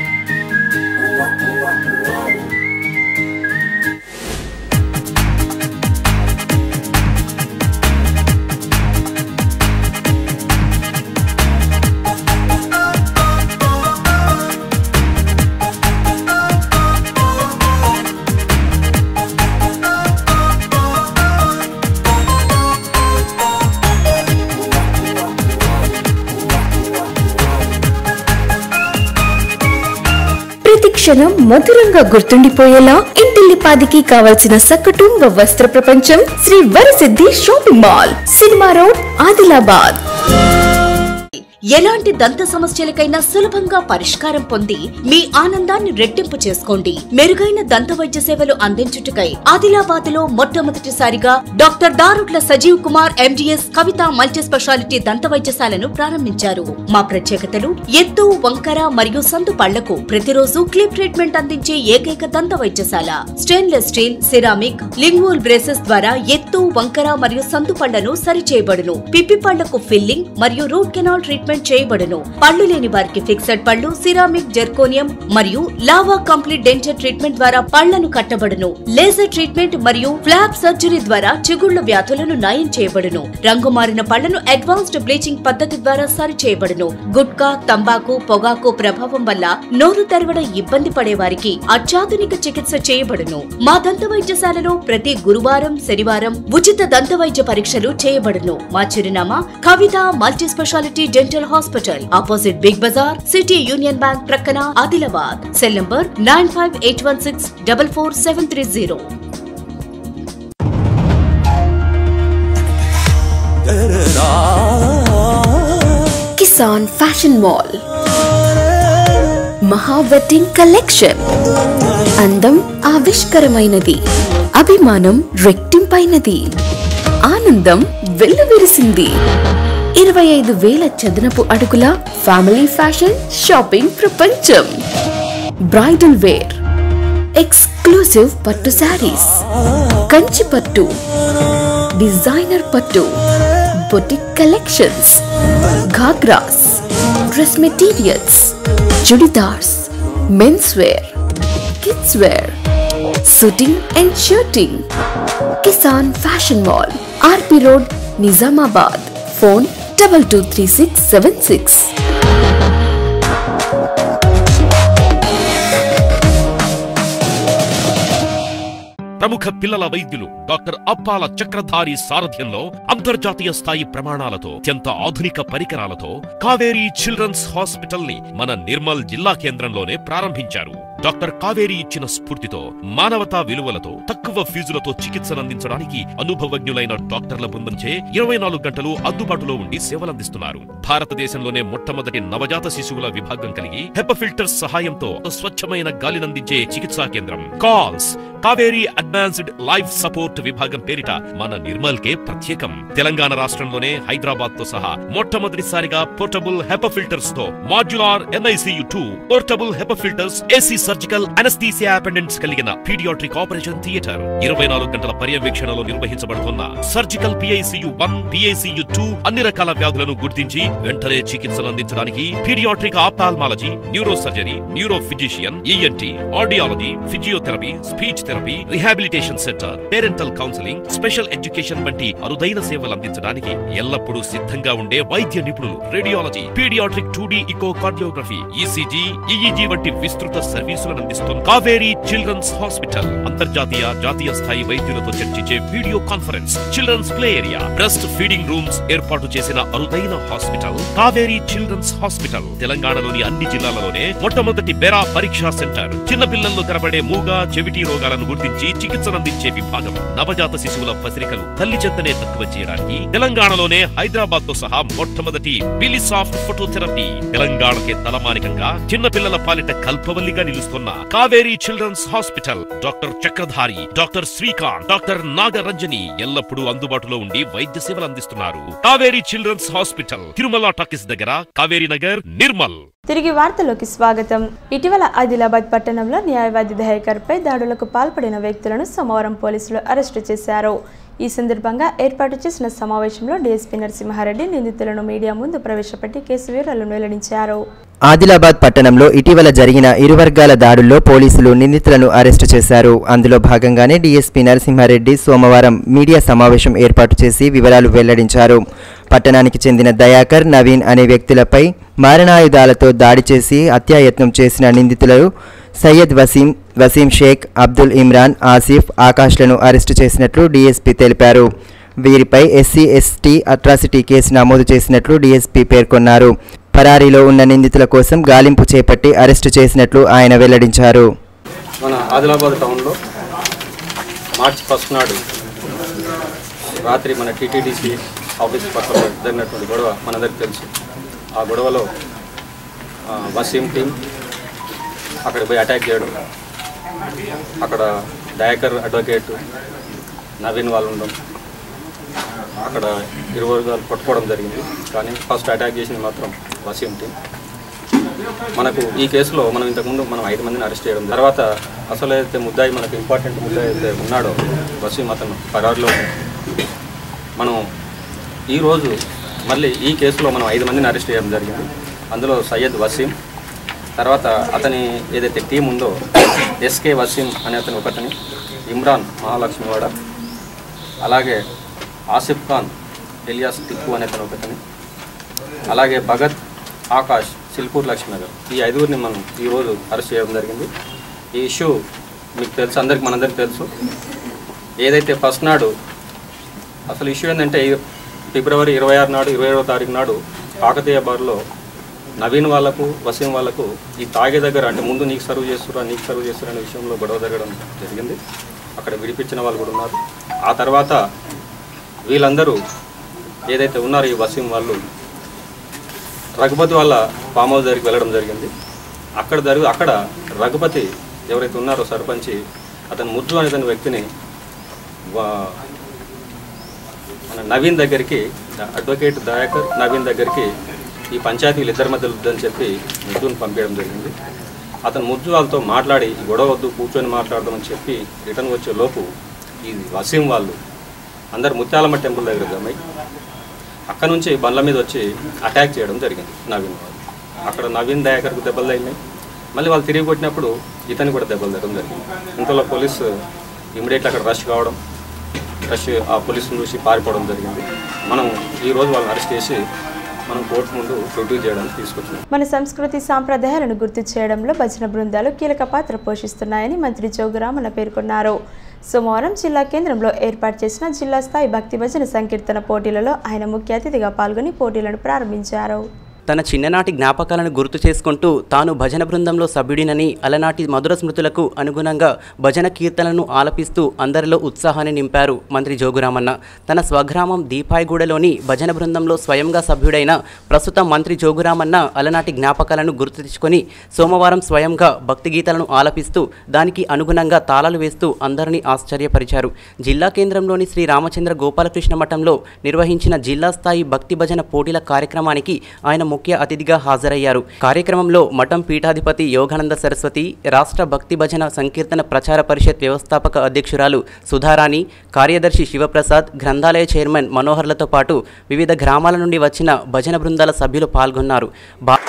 [SPEAKER 8] ప్రతి క్షణం మధురంగా గుర్తుండిపోయేలా ఇంటిల్లిపాదికి కావలసిన సకుటుంబ వస్త్ర ప్రపంచం Shri Varasiddhi shopping mall cinema road Adilabad
[SPEAKER 9] ఎలాంటి దంత సమస్యలకైనా సులభంగా పరిష్కారం పొంది మీ ఆనందాన్ని రెట్టింపు చేసుకోండి మెరుగైన దంత వైద్య సేవలు అందించుటకై ఆదిలాబాద్ లో మొట్టమొదటిసారిగా doctor Darutla Sajeev Kumar MDS Kavitha multi speciality దంత వైద్యశాలను ప్రారంభించారు మా ప్రత్యేకతలు ఎత్తు వంకర మరియు సందు పళ్లకు ప్రతిరోజు క్లిప్ ట్రీట్మెంట్ అందించే ఏకైక దంత వైద్యశాల stainless steel ceramic lingual braces ద్వారా ఎత్తు వంకర మరియు సందు పళ్లను సరిచేయబడును పిప్పి పళ్లకు ఫిల్లింగ్ మరియు రూట్ కెనాల్ ట్రీట్మెంట్ చేయబడును పళ్ళు లేని వారికి ఫిక్సెడ్ పళ్ళు సిరామిక్ జెర్కోనియం మరియు లావా కంప్లీట్ డెంచర్ ట్రీట్మెంట్ ద్వారా పళ్లను కట్టబడును లేజర్ ట్రీట్మెంట్ మరియు ఫ్లాప్ సర్జరీ ద్వారా చిగుళ్ల వ్యాధులను నయం చేయబడును రంగు మారిన పళ్లను అడ్వాన్స్డ్ బ్లీచింగ్ పద్ధతి ద్వారా సరి చేయబడును గుట్కా తంబాకు పొగాకు ప్రభావం వల్ల నోరు తెరవడం ఇబ్బంది పడే వారికి అత్యాధునిక చికిత్స చేయబడును మా దంత వైద్యశాలలో ప్రతి గురువారం శనివారం ఉచిత దంత వైద్య పరీక్షలు చేయబడును మా చిరునామా Kavitha multi speciality dental hospital opposite big bazaar city union bank ప్రక్కన Adilabad cell number nine five eight one six double four seven three zero
[SPEAKER 8] Kisan fashion mall మహా వెడ్డింగ్ కలెక్షన్ అందం ఆవిష్కరమైనది అభిమానం రెట్టింపైనది ఆనందం వెల్లువిరిసింది ఇరవై ఐదు వేల చదనపు అడుగుల ఫ్యామిలీ ఫ్యాషన్ షాపింగ్ ప్రపంచం బ్రైడల్ వేర్ ఎక్స్క్లూసివ్ పట్టు శారీస్ కంచి పట్టు డిజైనర్ పట్టు boutique collections ghagras dress materials churidars men's wear kids wear suiting and shirting Kisan fashion mall RP road Nizamabad phone double two three six seven six
[SPEAKER 10] ప్రముఖ పిల్లల వైద్యులు డాక్టర్ అప్పాల చక్రధారి సారథ్యంలో అంతర్జాతీయ స్థాయి ప్రమాణాలతో అత్యంత ఆధునిక పరికరాలతో కావేరీ చిల్డ్రన్స్ హాస్పిటల్ ని మన నిర్మల్ జిల్లా కేంద్రంలోనే ప్రారంభించారు డాక్టర్ కావేరి ఇచ్చిన స్ఫూర్తితో మానవతా విలువలతో తక్కువ ఫీజులతో చికిత్సనందించడానికి అనుభవజ్ఞులైన డాక్టర్ల బృందంచే ఇరవై నాలుగు గంటలు అందుబాటులో ఉండి సేవలందిస్తున్నారు భారతదేశంలోనే మొట్టమొదటి నవజాత శిశువుల విభాగం కలిగి హెప ఫిల్టర్స్ సహాయంతో స్వచ్ఛమైన గాలినందించే చికిత్సా కేంద్రం కాల్స్ కావేరీ అడ్వాన్స్డ్ లైఫ్ సపోర్ట్ విభాగం పేరిట మన నిర్మల్ కే ప్రత్యేకం తెలంగాణ రాష్ట్రంలోనే హైదరాబాద్ తో సహా మొట్టమొదటిసారిగా పోర్టబుల్ హెప ఫిల్టర్స్ తో modular NICU two portable HEPA filters AC surgical anaesthesia అపెండెంట్స్ కలిగిన పీడియాట్రిక్ ఆపరేషన్ థియేటర్ ఇరవై నాలుగు గంటల పర్యవేక్షణలో నిర్వహించబడుతున్న surgical PICU one PICU two అన్ని రకాల వ్యాధులను గుర్తించి వెంటనే చికిత్సలు అందించడానికి paediatric ophthalmology neuro surgery neuro physician ENT audiology physiotherapy speech therapy rehabilitation centre parental counselling special education వంటి అరుదైన సేవలు అందించడానికి ఎల్లప్పుడూ సిద్ధంగా ఉండే వైద్య నిపుణులు రేడియాలజీ పీడియాట్రిక్ టూ డి ఇకో కార్డియోగ్రఫీ ఈసీజీ ఈఈజీ వంటి విస్తృత సర్వీసులను అందిస్తున్న కావేరీ చిల్డ్రన్స్ హాస్పిటల్ అంతర్జాతీయ జాతీయ స్థాయి వైద్యులతో చర్చించే video conference children's play area breast feeding rooms ఏర్పాటు చేసిన అరుదైన హాస్పిటల్ కావేరీ చిల్డ్రన్స్ హాస్పిటల్ తెలంగాణలోని అన్ని జిల్లాలలోనే మొట్టమొదటి బెరా పరీక్షా సెంటర్ చిన్నపిల్లల్లో కనబడే మూగ చెవిటి రోగాలను గుర్తించి చికిత్సనందించే విభాగం నవజాత శిశువుల పసిరికలు తల్లి చెత్తనే తక్కువ చేయడానికి తెలంగాణలోనే హైదరాబాద్ తో సహా మొట్టమొదటి బిలిసాఫ్ట్ ఫోటోథెరపీ తెలంగాణకే తలమానికంగా చిన్నపిల్లల పాలిట కల్పవల్లిగా నిలుస్తూ అందిస్తున్న Kaveri children's hospital doctor Chakradhari doctor Srikanth doctor Nagaranjani ఎల్లప్పుడూ అందుబాటులో ఉండి వైద్య సేవలు అందిస్తున్నారు Kaveri children's hospital Tirumala talkies దగ్గర కావేరీ నగర్ నిర్మల్
[SPEAKER 1] తిరిగి వార్తలోకి స్వాగతం ఇటీవల ఆదిలాబాద్ పట్టణంలో న్యాయవాది దయాకర్పై దాడులకు పాల్పడిన వ్యక్తులను సోమవారం పోలీసులు అరెస్టు చేశారు ఈ సందర్భంగా ఏర్పాటు చేసిన సమావేశంలో డీఎస్పీ నరసింహారెడ్డి నిందితులను మీడియా ముందు ప్రవేశపెట్టి కేసు వివరాలను వెల్లడించారు
[SPEAKER 3] ఆదిలాబాద్ పట్టణంలో ఇటీవల జరిగిన ఇరు వర్గాల దాడుల్లో పోలీసులు నిందితులను అరెస్టు చేశారు అందులో భాగంగానే డీఎస్పీ నరసింహారెడ్డి సోమవారం మీడియా సమావేశం ఏర్పాటు చేసి వివరాలు వెల్లడించారు పట్టణానికి చెందిన దయాకర్ నవీన్ అనే వ్యక్తులపై మారణాయుధాలతో దాడి చేసి హత్యాయత్నం చేసిన నిందితులు సయ్యద్ వసీం వసీం షేక్ అబ్దుల్ ఇమ్రాన్ ఆసిఫ్ ఆకాష్లను అరెస్టు చేసినట్లు డీఎస్పీ తెలిపారు వీరిపై ఎస్సీ ఎస్టీ అట్రాసిటీ కేసు నమోదు చేసినట్లు డీఎస్పీ పేర్కొన్నారు పరారీలో ఉన్న నిందితుల కోసం గాలింపు చేపట్టి అరెస్టు చేసినట్లు ఆయన వెల్లడించారు
[SPEAKER 11] మన ఆదిలాబాద్ టౌన్లో మార్చి ఫస్ట్ నాడు రాత్రి మన టీటీడీసీ ఆఫీస్ పక్కన జరిగినటువంటి గొడవ మనందరికీ తెలుసు ఆ గొడవలో ఆ, వసీం టీం అక్కడ పోయి అటాక్ చేయడం అక్కడ దయాకర్ అడ్వకేట్ నవీన్ వాళ్ళు ఉండడం అక్కడ ఇరు వర్గాలు కొట్టుకోవడం జరిగింది కానీ ఫస్ట్ అటాక్ చేసింది మాత్రం వసీం టీం మనకు ఈ కేసులో మనం ఇంతకుముందు మనం ఐదు మందిని అరెస్ట్ చేయడం తర్వాత అసలు అయితే ముద్దాయి మనకు ఇంపార్టెంట్ ముద్దాయి అయితే ఉన్నాడో వసీం అతను పరారులో ఉన్నాడు. మనం ఈరోజు మళ్ళీ ఈ కేసులో మనం ఐదు మందిని అరెస్ట్ చేయడం జరిగింది అందులో సయ్యద్ వసీం తర్వాత అతని ఏదైతే టీం ఉందో ఎస్కే వసీం అనే అతను ఒకతని ఇమ్రాన్ మహాలక్ష్మివాడ అలాగే ఆసిఫ్ ఖాన్ ఎలియాస్ టిక్కు అనే అతను ఒకతని అలాగే భగత్ ఆకాష్ సిల్పూర్ లక్ష్మీనగర్ ఈ ఐదుగురిని మనం ఈరోజు అరెస్ట్ చేయడం జరిగింది ఈ ఇష్యూ మీకు తెలుసు అందరికి మనందరికీ తెలుసు ఏదైతే ఫస్ట్ నాడు అసలు ఇష్యూ ఏంటంటే ఈ ఫిబ్రవరి ఇరవై ఆరు నాడు ఇరవై ఏడవ తారీఖు నాడు కాకతీయ బార్లో నవీన్ వాళ్ళకు వసీం వాళ్ళకు ఈ తాగే దగ్గర అంటే ముందు నీకు సర్వ్ చేస్తురా నీకు సర్వ్ చేస్తురా అనే విషయంలో గొడవ జరగడం జరిగింది అక్కడ విడిపించిన వాళ్ళు కూడా ఉన్నారు ఆ తర్వాత వీళ్ళందరూ ఏదైతే ఉన్నారో ఈ వసీం వాళ్ళు రఘుపతి వాళ్ళ ఫామ్ హౌస్ దగ్గరికి వెళ్ళడం జరిగింది అక్కడ జరుగు అక్కడ రఘుపతి ఎవరైతే ఉన్నారో సర్పంచి అతను ముద్దు అనే అతని వ్యక్తిని వా- మన నవీన్ దగ్గరికి అడ్వకేట్ దయాకర్ నవీన్ దగ్గరికి ఈ పంచాయతీలు ఇద్దరి మధ్యలో వద్దని చెప్పి ముద్దుని పంపించడం జరిగింది అతను ముద్దు వాళ్ళతో మాట్లాడి "ఈ గొడవ వద్దు కూర్చొని మాట్లాడదామని చెప్పి రిటర్న్ వచ్చే లోపు ఈ వసీం వాళ్ళు అందరు ముత్యాలమ్మ టెంపుల్ దగ్గర జమై అక్కడ నుంచి బండ్ల మీద వచ్చి అటాక్ చేయడం జరిగింది నవీన్ వాళ్ళు అక్కడ నవీన్ దయాకర్కు దెబ్బలు తగిలినాయి మళ్ళీ వాళ్ళు తిరిగి కొట్టినప్పుడు ఇతని కూడా దెబ్బలు తగ్గడం జరిగింది ఇంతలో పోలీసు ఇమీడియట్లీ అక్కడ రష్ కావడం రష్ ఆ పోలీసును చూసి పారిపోవడం జరిగింది మనం ఈ రోజు వాళ్ళని అరెస్ట్ చేసి మనం కోర్టు ముందు ప్రొడ్యూస్ చేయడానికి తీసుకొచ్చినాం
[SPEAKER 1] మన సంస్కృతి సాంప్రదాయాలను గుర్తు చేయడంలో భజన బృందాలు కీలక పాత్ర పోషిస్తున్నాయని మంత్రి జోగురామన్న పేర్కొన్నారు సోమవారం జిల్లా కేంద్రంలో ఏర్పాటు చేసిన జిల్లా స్థాయి భక్తి భజన సంకీర్తన పోటీలలో ఆయన ముఖ్య అతిథిగా పాల్గొని పోటీలను ప్రారంభించారు
[SPEAKER 12] తన చిన్ననాటి జ్ఞాపకాలను గుర్తు చేసుకుంటూ తాను భజన బృందంలో సభ్యుడినని అలనాటి మధుర స్మృతులకు అనుగుణంగా భజన కీర్తనలను ఆలపిస్తూ అందరిలో ఉత్సాహాన్ని నింపారు మంత్రి జోగురామన్న తన స్వగ్రామం దీపాయిగూడలోని భజన బృందంలో స్వయంగా సభ్యుడైన ప్రస్తుత మంత్రి జోగురామన్న అలనాటి జ్ఞాపకాలను గుర్తు తెచ్చుకొని సోమవారం స్వయంగా భక్తి గీతాలను ఆలపిస్తూ దానికి అనుగుణంగా తాళాలు వేస్తూ అందరినీ ఆశ్చర్యపరిచారు జిల్లా కేంద్రంలోని శ్రీ రామచంద్ర గోపాలకృష్ణ మఠంలో నిర్వహించిన జిల్లా స్థాయి భక్తి భజన పోటీల కార్యక్రమానికి ఆయన ముఖ్య అతిథిగా హాజరయ్యారు కార్యక్రమంలో మఠం పీఠాధిపతి యోగానంద సరస్వతి రాష్ట్ర భక్తి భజన సంకీర్తన ప్రచార పరిషత్ వ్యవస్థాపక అధ్యక్షురాలు సుధారాణి కార్యదర్శి శివప్రసాద్ గ్రంథాలయ చైర్మన్ మనోహర్లతో పాటు వివిధ గ్రామాల నుండి వచ్చిన భజన బృందాల సభ్యులు పాల్గొన్నారు బా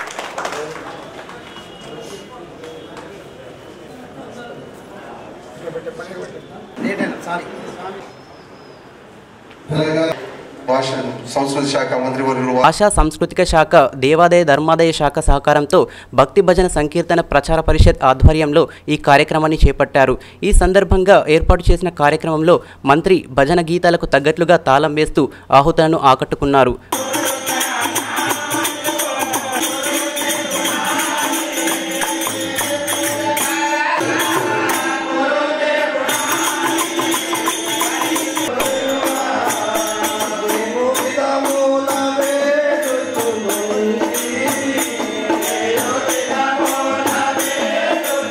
[SPEAKER 13] భాష సంస్కృతి శాఖ మంత్రివర్యులు
[SPEAKER 12] భాషా సాంస్కృతిక శాఖ దేవాదాయ ధర్మాదాయ శాఖ సహకారంతో భక్తి భజన సంకీర్తన ప్రచార పరిషత్ ఆధ్వర్యంలో ఈ కార్యక్రమాన్ని చేపట్టారు ఈ సందర్భంగా ఏర్పాటు చేసిన కార్యక్రమంలో మంత్రి భజన గీతాలకు తగ్గట్లుగా తాళం వేస్తూ ఆహుతులను ఆకట్టుకున్నారు
[SPEAKER 14] Thank you.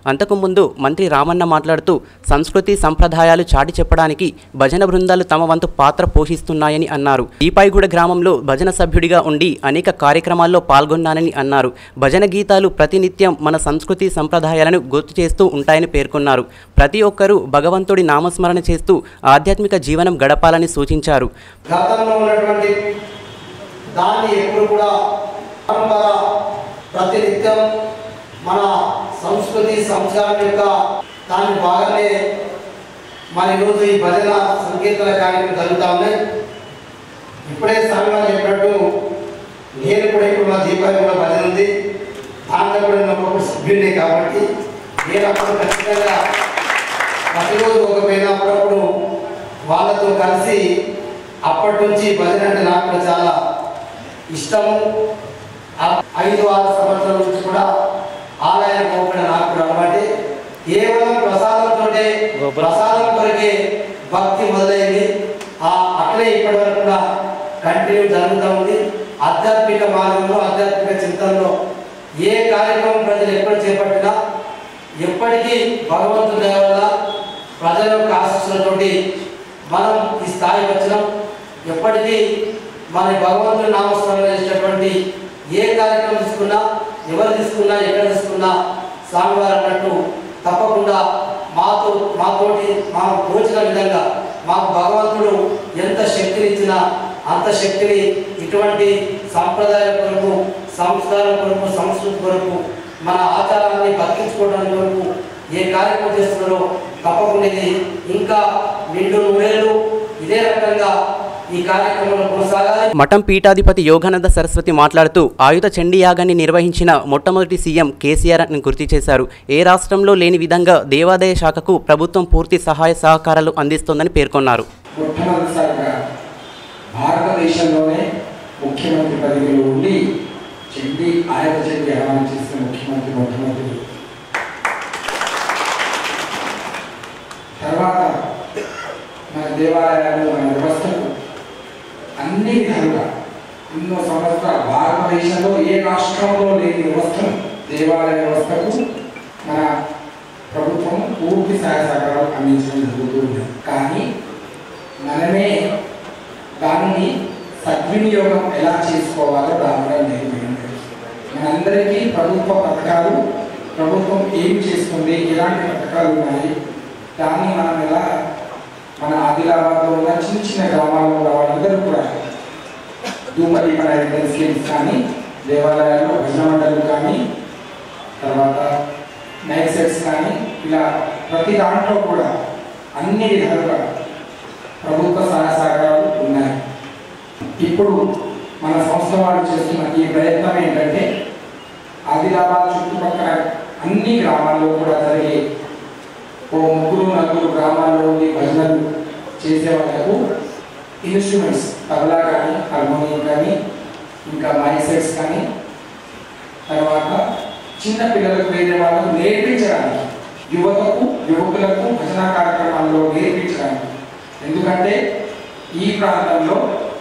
[SPEAKER 12] అంతకుముందు మంత్రి రామన్న మాట్లాడుతూ సంస్కృతి సంప్రదాయాలు చాటి చెప్పడానికి భజన బృందాలు తమ వంతు పాత్ర పోషిస్తున్నాయని అన్నారు ఈపాయిగూడ గ్రామంలో భజన సభ్యుడిగా ఉండి అనేక కార్యక్రమాల్లో పాల్గొన్నానని అన్నారు భజన గీతాలు ప్రతినిత్యం మన సంస్కృతి సంప్రదాయాలను గుర్తు చేస్తూ ఉంటాయని పేర్కొన్నారు ప్రతి ఒక్కరూ భగవంతుడి నామస్మరణ చేస్తూ ఆధ్యాత్మిక జీవనం గడపాలని సూచించారు
[SPEAKER 4] గతంలో ఉన్నటువంటి దాన్ని ఎప్పుడు కూడా పరంపర ప్రతినిత్యం మన సంస్కృతి సంస్కారం యొక్క దాని భాగమే మన ఈరోజు ఈ భజన సంకీర్తన కార్యక్రమం జరుగుతూ ఉన్నాయి ఇప్పుడే స్వామివారు చెప్పినట్టు నేను కూడా ఇప్పుడు మా దీపావళి కూడా భజన ఉంది దాంట్లో కూడా నేను ఒకప్పుడు సభ్యుడిని కాబట్టి నేను అప్పుడు ఖచ్చితంగా ప్రతిరోజు ఒక పైన అప్పుడప్పుడు వాళ్ళతో కలిసి అప్పటి నుంచి భజన అంటే నాకు కూడా చాలా ఇష్టము ఆ ఐదు ఆరు సంవత్సరాల నుంచి కూడా ఆలయానికి పోకుండా నాకు కూడా అలవాటే కేవలం ప్రసాదంతో ప్రసాదం కొరకే భక్తి మొదలైంది ఆ అట్లే ఇప్పటి వరకు కూడా కంటిన్యూ జరుగుతూ ఉంది ఆధ్యాత్మిక మార్గంలో ఆధ్యాత్మిక చింతనలో ఏ కార్యక్రమం ప్రజలు ఎప్పుడు చేపట్టినా ఎప్పటికీ భగవంతుని దయ వల్ల ప్రజల యొక్క ఆశీస్సులతోటి మనం ఈ స్థాయికి వచ్చినాం ఎప్పటికీ మన భగవంతుని నామస్మరణ చేసేటటువంటి ఏ కార్యక్రమం తీసుకున్నా ఎవరు తీసుకున్నా ఎక్కడ తీసుకున్నా స్వామివారు అన్నట్టు తప్పకుండా మాతో మాతోటి మాకు తోచిన విధంగా మాకు భగవంతుడు ఎంత శక్తిని ఇచ్చినా అంత శక్తిని ఇటువంటి సాంప్రదాయాల కొరకు సంస్కారం కొరకు సంస్కృతి కొరకు మన ఆచారాన్ని బతికించుకోవడానికి కొరకు ఏ కార్యక్రమం చేస్తున్నారో తప్పకుండా ఇది ఇంకా నిండు నూరేళ్ళు ఇదే రకంగా ఈ కార్యక్రమంలో కొనసాగాలి
[SPEAKER 12] మఠం పీఠాధిపతి యోగానంద సరస్వతి మాట్లాడుతూ ఆయుధ చండీ యాగాన్ని నిర్వహించిన మొట్టమొదటి సీఎం కేసీఆర్ అని గుర్తు చేశారు ఏ రాష్ట్రంలో లేని విధంగా దేవాదాయ శాఖకు ప్రభుత్వం పూర్తి సహాయ సహకారాలు అందిస్తోందని పేర్కొన్నారు
[SPEAKER 14] మొట్టమొదటిసారిగా భారతదేశంలోనే ముఖ్యమంత్రి పదవిలో ఉండి చెండి ఆయన చెండి ఆహ్వానం చేసిన ముఖ్యమంత్రి మొట్టమొదటి తర్వాత మన దేవాలయాలు మన వ్యవస్థలు అన్ని విధాలుగా ఎన్నో సంవత్సరాలు భారతదేశంలో ఏ రాష్ట్రంలో లేని వ్యవస్థను దేవాలయ వ్యవస్థకు మన ప్రభుత్వం పూర్తి సహాయ సహకారాలు అందించడం జరుగుతూ ఉంది కానీ మనమే దానిని సద్వినియోగం ఎలా చేసుకోవాలో రావడం నేర్పింది మనందరికీ ప్రభుత్వ పథకాలు ప్రభుత్వం ఏం చేస్తుంది ఎలాంటి పథకాలు ఉన్నాయి దాన్ని మనం ఎలా మన ఆదిలాబాద్లో ఉన్న చిన్న చిన్న గ్రామాల్లో ఉన్న వాళ్ళందరూ కూడా ధూమది మన స్కీమ్స్ కానీ దేవాలయాల్లో భజన మండలి కానీ తర్వాత నైట్ సెట్స్ కానీ ఇలా ప్రతి దాంట్లో కూడా అన్ని విధాలుగా ప్రభుత్వ సహాయ సహకారాలు ఉన్నాయి ఇప్పుడు మన సంస్థ వాళ్ళు చేస్తున్న ఈ ప్రయత్నం ఏంటంటే ఆదిలాబాద్ చుట్టుపక్కల అన్ని గ్రామాల్లో కూడా జరిగే ఓ ముగ్గురు నలుగురు గ్రామాల్లో ఉండి భజనలు చేసే వాళ్ళకు ఇన్స్ట్రుమెంట్స్ తబలా కానీ హార్మోనియం కానీ ఇంకా మైక్ సెట్స్ కానీ తర్వాత చిన్న పిల్లలకు వేరే వాళ్ళకు నేర్పించడానికి యువతకు యువకులకు భజన కార్యక్రమాల్లో నేర్పించడానికి ఎందుకంటే ఈ ప్రాంతంలో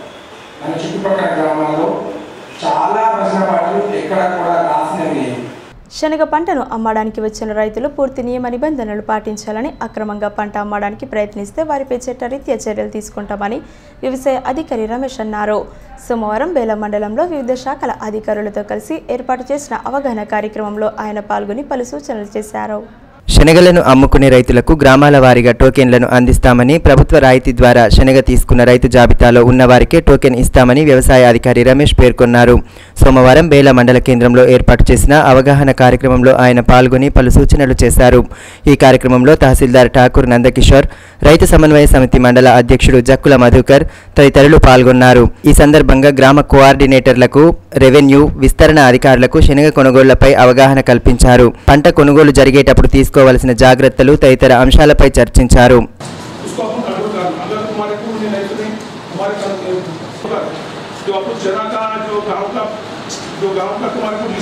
[SPEAKER 14] మన చుట్టుపక్కల గ్రామాల్లో చాలా భజన పాటలు ఎక్కడ కూడా రాసినవి లేవు
[SPEAKER 1] శనగ పంటను అమ్మడానికి వచ్చిన రైతులు పూర్తి నియమ నిబంధనలు పాటించాలని అక్రమంగా పంట అమ్మడానికి ప్రయత్నిస్తే వారిపై చట్టరీత్యా చర్యలు తీసుకుంటామని వ్యవసాయ అధికారి రమేష్ అన్నారు సోమవారం బేల మండలంలో వివిధ శాఖల అధికారులతో కలిసి ఏర్పాటు చేసిన అవగాహన కార్యక్రమంలో ఆయన పాల్గొని పలు సూచనలు చేశారు
[SPEAKER 3] శనగలను అమ్ముకునే రైతులకు గ్రామాల వారీగా టోకెన్లను అందిస్తామని ప్రభుత్వ రాయితీ ద్వారా శనగ తీసుకున్న రైతు జాబితాలో ఉన్నవారికే టోకెన్ ఇస్తామని వ్యవసాయ అధికారి రమేష్ పేర్కొన్నారు సోమవారం బేల మండల కేంద్రంలో ఏర్పాటు చేసిన అవగాహన కార్యక్రమంలో ఆయన పాల్గొని పలు సూచనలు చేశారు ఈ కార్యక్రమంలో తహసీల్దార్ ఠాకూర్ నందకిషోర్ రైతు సమన్వయ సమితి మండల అధ్యక్షుడు జక్కుల మధుకర్ తదితరులు పాల్గొన్నారు ఈ సందర్భంగా గ్రామ కోఆర్డినేటర్లకు రెవెన్యూ విస్తరణ అధికారులకు శనగ కొనుగోళ్లపై అవగాహన కల్పించారు పంట కొనుగోలు జరిగేటప్పుడు తీసుకోవలసిన జాగ్రత్తలు తదితర అంశాలపై చర్చించారు
[SPEAKER 15] उसको अपन कंट्रोल करना अगर तुम्हारे को नहीं नहीं तो नहीं हमारे साथ जो अपन चना का जो गांव का जो गांव का तुम्हारे को लिस्ट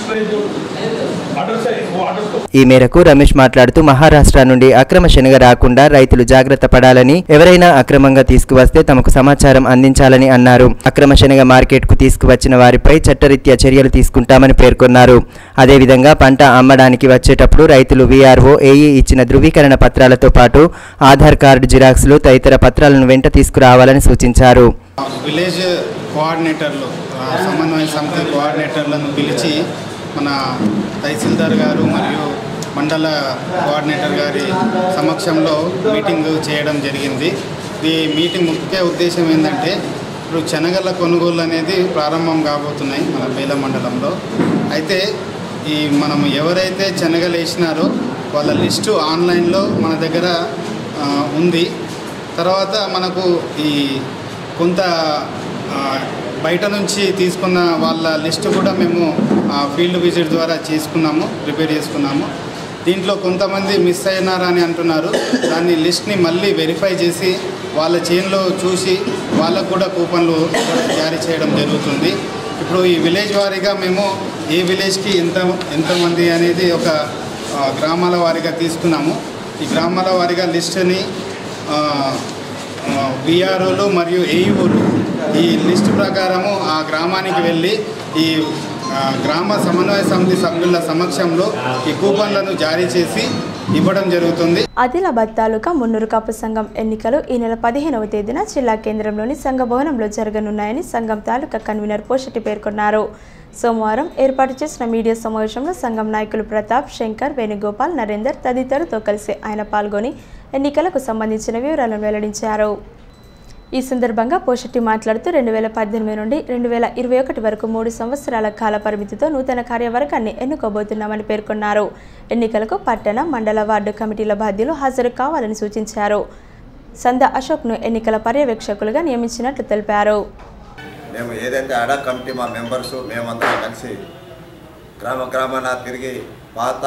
[SPEAKER 3] ఈ మేరకు రమేష్ మాట్లాడుతూ మహారాష్ట్ర నుండి అక్రమ శనగ రాకుండా రైతులు జాగ్రత్త పడాలని ఎవరైనా అక్రమంగా తీసుకువస్తే తమకు సమాచారం అందించాలని అన్నారు అక్రమ శనగ మార్కెట్ కు తీసుకువచ్చిన వారిపై చట్టరీత్యా చర్యలు తీసుకుంటామని పేర్కొన్నారు అదేవిధంగా పంట అమ్మడానికి వచ్చేటప్పుడు రైతులు వీఆర్ఓ ఏఈ ఇచ్చిన ధృవీకరణ పత్రాలతో పాటు ఆధార్ కార్డు జిరాక్స్లు తదితర పత్రాలను వెంట తీసుకురావాలని సూచించారు
[SPEAKER 16] విలేజ్ కోఆర్డినేటర్లు ఆ, సమన్వయ సమితి కోఆర్డినేటర్లను పిలిచి మన తహసీల్దార్ గారు మరియు మండల కోఆర్డినేటర్ గారి సమక్షంలో మీటింగ్ చేయడం జరిగింది ఈ మీటింగ్ ముఖ్య ఉద్దేశం ఏంటంటే ఇప్పుడు శనగల కొనుగోలు అనేది ప్రారంభం కాబోతున్నాయి మన బేల మండలంలో అయితే ఈ మనం ఎవరైతే శనగలు వేసినారో వాళ్ళ లిస్టు ఆన్లైన్లో మన దగ్గర ఆ, ఉంది తర్వాత మనకు ఈ కొంత ఆ, బయట నుంచి తీసుకున్న వాళ్ళ లిస్ట్ కూడా మేము ఆ, ఫీల్డ్ విజిట్ ద్వారా చేసుకున్నాము ప్రిపేర్ చేసుకున్నాము దీంట్లో కొంతమంది మిస్ అయినారా అని అంటున్నారు దాన్ని లిస్ట్ని మళ్ళీ వెరిఫై చేసి వాళ్ళ చేన్లో చూసి వాళ్ళకు కూడా కూపన్లు జారీ చేయడం జరుగుతుంది ఇప్పుడు ఈ విలేజ్ వారీగా మేము ఏ విలేజ్కి ఎంత ఎంతమంది అనేది ఒక ఆ, గ్రామాల వారీగా తీసుకున్నాము ఈ గ్రామాల వారీగా లిస్ట్ని బీఆర్ఓలు మరియు ఏఈఓలు ఈ లిస్ట్ ప్రకారము ఆ గ్రామానికి వెళ్ళి ఈ ఆ, గ్రామ సమన్వయ సమితి సభ్యుల సమక్షంలో ఈ కూపన్లను జారీ చేసి ఇవ్వడం జరుగుతుంది
[SPEAKER 1] ఆదిలాబాద్ తాలూకా మున్నూరు కాపు సంఘం ఎన్నికలు ఈ నెల పదిహేనవ తేదీన జిల్లా కేంద్రంలోని సంఘ భవనంలో జరగనున్నాయని సంఘం తాలూకా కన్వీనర్ పోషటి పేర్కొన్నారు సోమవారం ఏర్పాటు చేసిన మీడియా సమావేశంలో సంఘం నాయకులు ప్రతాప్ శంకర్ వేణుగోపాల్ నరేందర్ తదితరులతో కలిసి ఆయన పాల్గొని ఎన్నికలకు సంబంధించిన వివరాలను వెల్లడించారు ఈ సందర్భంగా పోషెట్టి మాట్లాడుతూ రెండు వేల పద్దెనిమిది నుండి రెండు వేల ఇరవై ఒకటి వరకు మూడు సంవత్సరాల కాల పరిమితితో నూతన కార్యవర్గాన్ని ఎన్నుకోబోతున్నామని పేర్కొన్నారు ఎన్నికలకు పట్టణ మండల వార్డు కమిటీల బాధ్యులు హాజరు కావాలని సూచించారు సంద అశోక్ను ఎన్నికల పర్యవేక్షకులుగా నియమించినట్లు తెలిపారు
[SPEAKER 17] మేము ఏదైతే అడా కమిటీ మా మెంబర్స్ మేమందరం కలిసి గ్రామ గ్రామాన తిరిగి పాత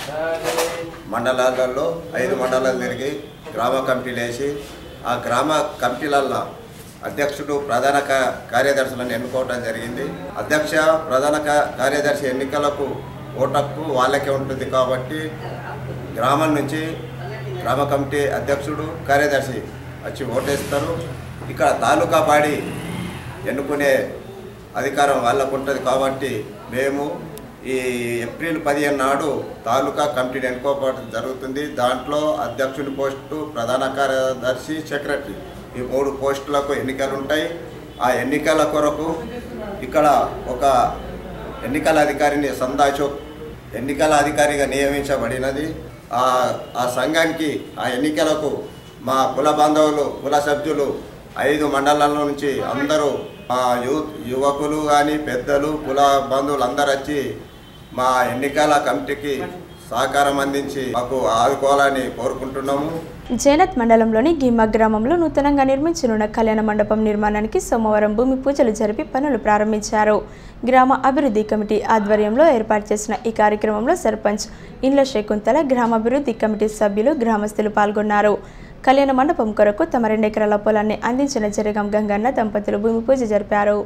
[SPEAKER 17] మండలాలలో ఐదు మండలాలు తిరిగి గ్రామ కమిటీలు వేసి ఆ గ్రామ కమిటీలల్లో అధ్యక్షుడు ప్రధాన కా- కార్యదర్శులను ఎన్నుకోవడం జరిగింది అధ్యక్ష ప్రధాన కా- కార్యదర్శి ఎన్నికలకు ఓటక్కు వాళ్ళకే ఉంటుంది కాబట్టి గ్రామం నుంచి గ్రామ కమిటీ అధ్యక్షుడు కార్యదర్శి వచ్చి ఓటేస్తారు ఇక్కడ తాలూకా బాడీ ఎన్నుకునే అధికారం వాళ్ళకు ఉంటుంది కాబట్టి మేము ఈ ఏప్రిల్ పదిహేను నాడు తాలూకా కమిటీని ఎన్నుకోవడం జరుగుతుంది దాంట్లో అధ్యక్షుడి పోస్టు ప్రధాన కార్యదర్శి సెక్రటరీ ఈ మూడు పోస్టులకు ఎన్నికలు ఉంటాయి ఆ ఎన్నికల కొరకు ఇక్కడ ఒక ఎన్నికల అధికారిని సందాశోక్ ఎన్నికల అధికారిగా నియమించబడినది ఆ ఆ సంఘానికి ఆ ఎన్నికలకు మా కుల బాంధవులు కుల సభ్యులు ఐదు మండలాల నుంచి అందరూ మా యూత్ యువకులు కానీ పెద్దలు కుల బంధువులు అందరు వచ్చి మా ఎన్నికల కమిటీకి సహకారం అందించి మాకు ఆదుకోవాలని కోరుకుంటున్నాము
[SPEAKER 1] జైనత్ మండలంలోని గిమ్మ గ్రామంలో నూతనంగా నిర్మించనున్న కళ్యాణ మండపం నిర్మాణానికి సోమవారం భూమి పూజలు జరిపి పనులు ప్రారంభించారు గ్రామ అభివృద్ధి కమిటీ ఆధ్వర్యంలో ఏర్పాటు చేసిన ఈ కార్యక్రమంలో సర్పంచ్ ఇండ్ల శకుంతల గ్రామాభివృద్ధి కమిటీ సభ్యులు గ్రామస్తులు పాల్గొన్నారు కళ్యాణ మండపం కొరకు తమ రెండెకరాల పొలాన్ని అందించిన జరగం గంగన్న దంపతులు భూమి పూజ జరిపారు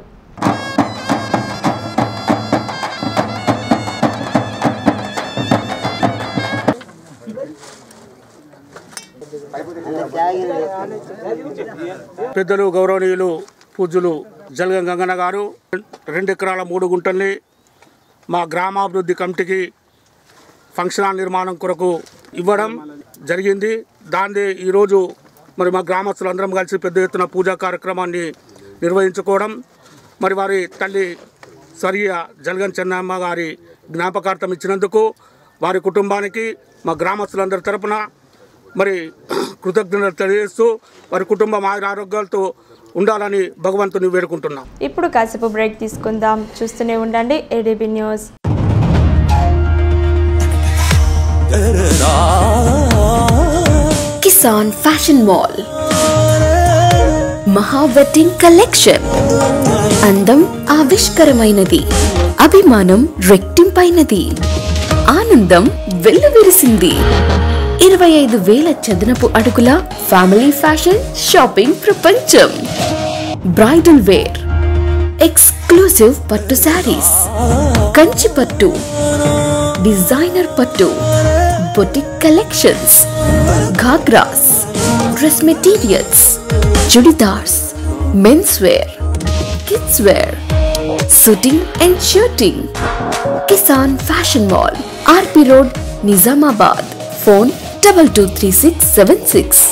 [SPEAKER 15] పెద్దలు గౌరవనీయులు పూజ్యులు జలగం గంగన్న గారు రెండు ఎకరాల మూడు గుంటల్ని మా గ్రామాభివృద్ధి కమిటీకి ఫంక్షన్ హాల్ నిర్మాణం కొరకు ఇవ్వడం జరిగింది దాన్ని ఈరోజు మరి మా గ్రామస్తులందరం కలిసి పెద్ద ఎత్తున పూజా కార్యక్రమాన్ని నిర్వహించుకోవడం మరి వారి తల్లి స్వర్గీయ జలగన్ చెన్నమ్మ గారి జ్ఞాపకార్థం ఇచ్చినందుకు వారి కుటుంబానికి మా గ్రామస్తులందరి తరపున మరి కృతజ్ఞతలు తెలియజేస్తూ వారి కుటుంబం ఆయుర ఆరోగ్యాలతో ఉండాలని భగవంతుని వేడుకుంటున్నాం
[SPEAKER 1] ఇప్పుడు కాసేపు బ్రేక్ తీసుకుందాం చూస్తూనే ఉండండి ADB news
[SPEAKER 8] Kisan fashion mall మహా వెడ్డింగ్ కలెక్షన్ అందం ఆవిష్కరమైనది అభిమానం రెట్టింపైనది ఆనందం వెల్లువిరిసింది ఇరవై ఐదు వేల చదనపు అడుగుల ఫ్యామిలీ ఫ్యాషన్ షాపింగ్ ప్రపంచం బ్రైడల్ వేర్ ఎక్స్క్లూసివ్ పట్టు శారీస్ కంచి పట్టు డిజైనర్ పట్టు boutique collections ghagras dress materials churidars men's wear kids wear suiting and shirting Kisan fashion mall RP road Nizamabad phone double two three six seven six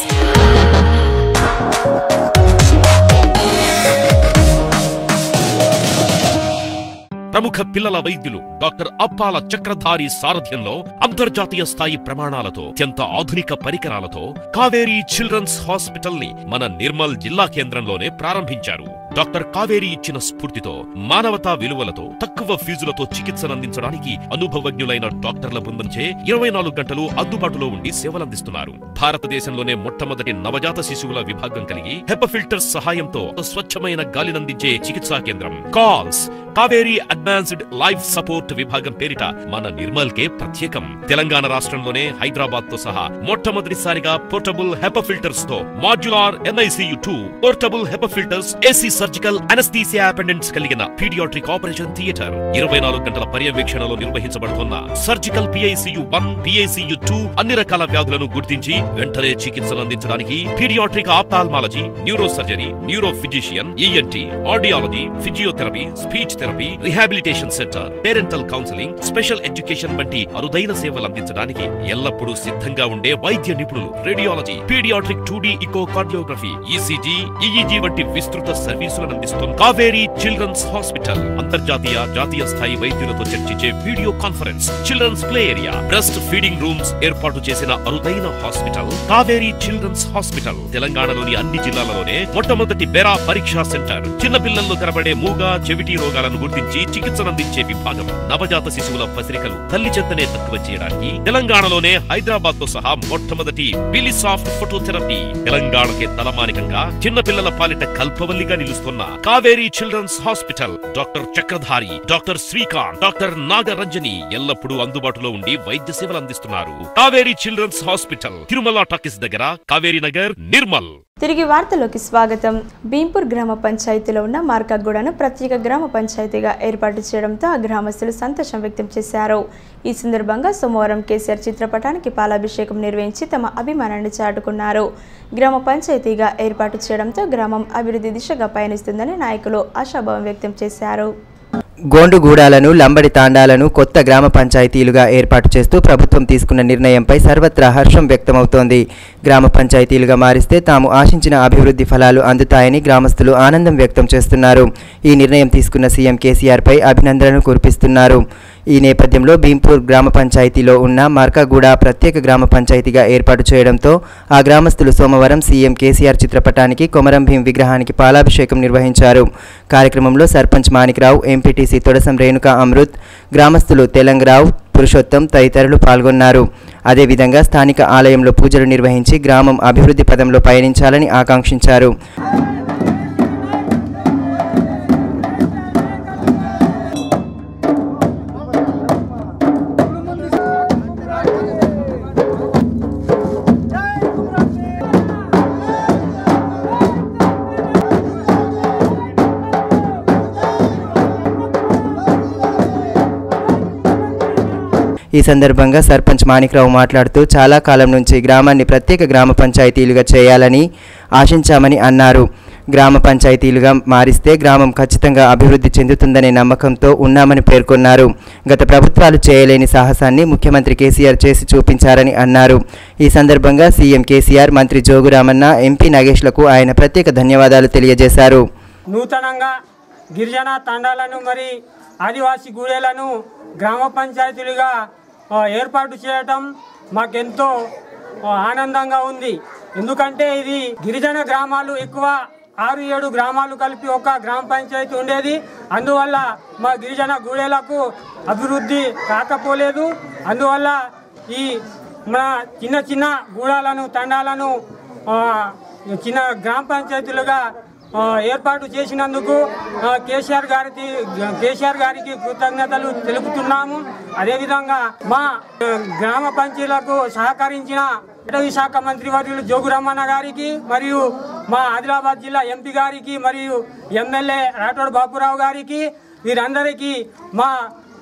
[SPEAKER 10] ప్రముఖ పిల్లల వైద్యులు డాక్టర్ అప్పాల చక్రధారి సారథ్యంలో అంతర్జాతీయ స్థాయి ప్రమాణాలతో అత్యంత ఆధునిక పరికరాలతో కావేరీ చిల్డ్రన్స్ హాస్పిటల్ ని మన నిర్మల్ జిల్లా కేంద్రంలోనే ప్రారంభించారు డాక్టర్ కావేరి ఇచ్చిన స్ఫూర్తితో మానవతా విలువలతో తక్కువ ఫీజులతో చికిత్సనందించడానికి అనుభవజ్ఞులైన డాక్టర్ల బృందంచే ఇరవై నాలుగు గంటలు అందుబాటులో ఉండి సేవలందిస్తున్నారు భారతదేశంలోనే మొట్టమొదటి నవజాత శిశువుల విభాగం కలిగి హెప ఫిల్టర్స్ సహాయంతో స్వచ్ఛమైన గాలినందించే చికిత్సా కేంద్రం కాల్స్ కావేరీ అడ్వాన్స్డ్ లైఫ్ సపోర్ట్ విభాగం పేరిట మన నిర్మల్ కే ప్రత్యేకం తెలంగాణ రాష్ట్రంలోనే హైదరాబాద్ తో సహా మొట్టమొదటిసారిగా పోర్టబుల్ హెప ఫిల్టర్స్ తో modular NICU two portable HEPA filters AC surgical anaesthesia అపెండెంట్స్ కలిగిన పీడియాట్రిక్ ఆపరేషన్ థియేటర్ ఇరవై నాలుగు గంటల పర్యవేక్షణలో నిర్వహించబడుతున్న surgical PICU one PICU two అన్ని రకాల వ్యాధులను గుర్తించి వెంటనే చికిత్సలు అందించడానికి paediatric ophthalmology neuro surgery neuro physician ENT audiology physiotherapy speech therapy rehabilitation centre parental counselling special education వంటి అరుదైన సేవలు అందించడానికి ఎల్లప్పుడూ సిద్ధంగా ఉండే వైద్య నిపుణులు రేడియాలజీ పీడియాట్రిక్ టూ డి ఇకో కార్డియోగ్రఫీ ఈసీజీ ఈఈజీ వంటి విస్తృత సర్వీసులను అందిస్తుంది కావేరీ చిల్డ్రన్స్ హాస్పిటల్ అంతర్జాతీయ జాతీయ స్థాయి వైద్యులతో చర్చించే video conference children's play area breast feeding rooms ఏర్పాటు చేసిన అరుదైన హాస్పిటల్ కావేరీ చిల్డ్రన్స్ హాస్పిటల్ తెలంగాణలోని అన్ని జిల్లాలలోనే మొట్టమొదటి బెరా పరీక్షా సెంటర్ చిన్నపిల్లల్లో కనబడే మూగా చెవిటి రోగాలను గుర్తించి చికిత్సనందించే విభాగం నవజాత శిశువుల పసిరికలు తల్లి చెత్తనే తక్కువ చేయడానికి తెలంగాణలోనే హైదరాబాద్ తో సహా మొట్టమొదటి బిలిసాఫ్ట్ ఫోటోథెరపీ తెలంగాణకే తలమానికంగా చిన్నపిల్లల పాలిట కల్పవల్లిగా నిలుస్తున్న Kaveri children's hospital doctor Chakradhari doctor Srikanth doctor Nagaranjani ఎల్లప్పుడూ అందుబాటులో ఉండి వైద్య సేవలు అందిస్తున్నారు Kaveri children's hospital Tirumala talkies దగ్గర కావేరీ నగర్ నిర్మల్
[SPEAKER 1] తిరిగి వార్తలోకి స్వాగతం భీంపూర్ గ్రామ పంచాయతీలో ఉన్న మార్కాగూడను ప్రత్యేక గ్రామ పంచాయతీగా ఏర్పాటు చేయడంతో ఆ గ్రామస్తులు సంతోషం వ్యక్తం చేశారు ఈ సందర్భంగా సోమవారం కేసీఆర్ చిత్రపటానికి పాలాభిషేకం నిర్వహించి తమ అభిమానాన్ని చాటుకున్నారు గ్రామ పంచాయతీగా ఏర్పాటు చేయడంతో గ్రామం అభివృద్ధి దిశగా పయనిస్తుందని నాయకులు ఆశాభావం వ్యక్తం చేశారు
[SPEAKER 3] గోండుగూడాలను లంబడి తాండాలను కొత్త గ్రామ పంచాయతీలుగా ఏర్పాటు చేస్తూ ప్రభుత్వం తీసుకున్న నిర్ణయంపై సర్వత్రా హర్షం వ్యక్తమవుతోంది గ్రామ పంచాయతీలుగా మారిస్తే తాము ఆశించిన అభివృద్ధి ఫలాలు అందుతాయని గ్రామస్తులు ఆనందం వ్యక్తం చేస్తున్నారు ఈ నిర్ణయం తీసుకున్న సీఎం కేసీఆర్పై అభినందనలు కురిపిస్తున్నారు ఈ నేపథ్యంలో భీంపూర్ గ్రామ పంచాయతీలో ఉన్న మార్కాగూడ ప్రత్యేక గ్రామ పంచాయతీగా ఏర్పాటు చేయడంతో ఆ గ్రామస్తులు సోమవారం సీఎం కేసీఆర్ చిత్రపటానికి కొమరం భీం విగ్రహానికి పాలాభిషేకం నిర్వహించారు కార్యక్రమంలో సర్పంచ్ మాణిక్రావు ఎంపీటీసీ తొడసం రేణుకా అమృత్ గ్రామస్తులు తెలంగరావు పురుషోత్తం తదితరులు పాల్గొన్నారు అదేవిధంగా స్థానిక ఆలయంలో పూజలు నిర్వహించి గ్రామం అభివృద్ధి పదంలో పయనించాలని ఆకాంక్షించారు ఈ సందర్భంగా సర్పంచ్ మాణిక్రావు మాట్లాడుతూ చాలా కాలం నుంచి గ్రామాన్ని ప్రత్యేక గ్రామ పంచాయతీలుగా చేయాలని ఆశించామని అన్నారు గ్రామ పంచాయతీలుగా మారిస్తే గ్రామం ఖచ్చితంగా అభివృద్ధి చెందుతుందనే నమ్మకంతో ఉన్నామని పేర్కొన్నారు గత ప్రభుత్వాలు చేయలేని సాహసాన్ని ముఖ్యమంత్రి కేసీఆర్ చేసి చూపించారని అన్నారు ఈ సందర్భంగా సీఎం కేసీఆర్ మంత్రి జోగురామన్న ఎంపీ నగేష్లకు ఆయన ప్రత్యేక ధన్యవాదాలు తెలియజేశారు
[SPEAKER 18] నూతనంగా గిరిజన తండాలను మరి ఆదివాసీ గూడెలను గ్రామ పంచాయతీలుగా ఆ, ఏర్పాటు చేయటం మాకెంతో ఆ, ఆనందంగా ఉంది ఎందుకంటే ఇది గిరిజన గ్రామాలు ఎక్కువ ఆరు ఏడు గ్రామాలు కలిపి ఒక గ్రామ పంచాయతీ ఉండేది అందువల్ల మా గిరిజన గూడెలకు అభివృద్ధి కాకపోలేదు అందువల్ల ఈ మన చిన్న చిన్న గూడాలను తండాలను ఆ, చిన్న గ్రామ పంచాయతీలుగా ఆ, ఏర్పాటు చేసినందుకు ఆ, కేసీఆర్ గారికి కేసీఆర్ గారికి కృతజ్ఞతలు తెలుపుతున్నాము అదేవిధంగా మా ఆ, గ్రామ పంచాయతీలకు సహకరించిన అటవీ శాఖ మంత్రి వర్యులు జోగురమ్మన్న గారికి మరియు మా ఆదిలాబాద్ జిల్లా ఎంపీ గారికి మరియు ఎమ్మెల్యే రాఠోడ్ బాపురావు గారికి వీరందరికీ మా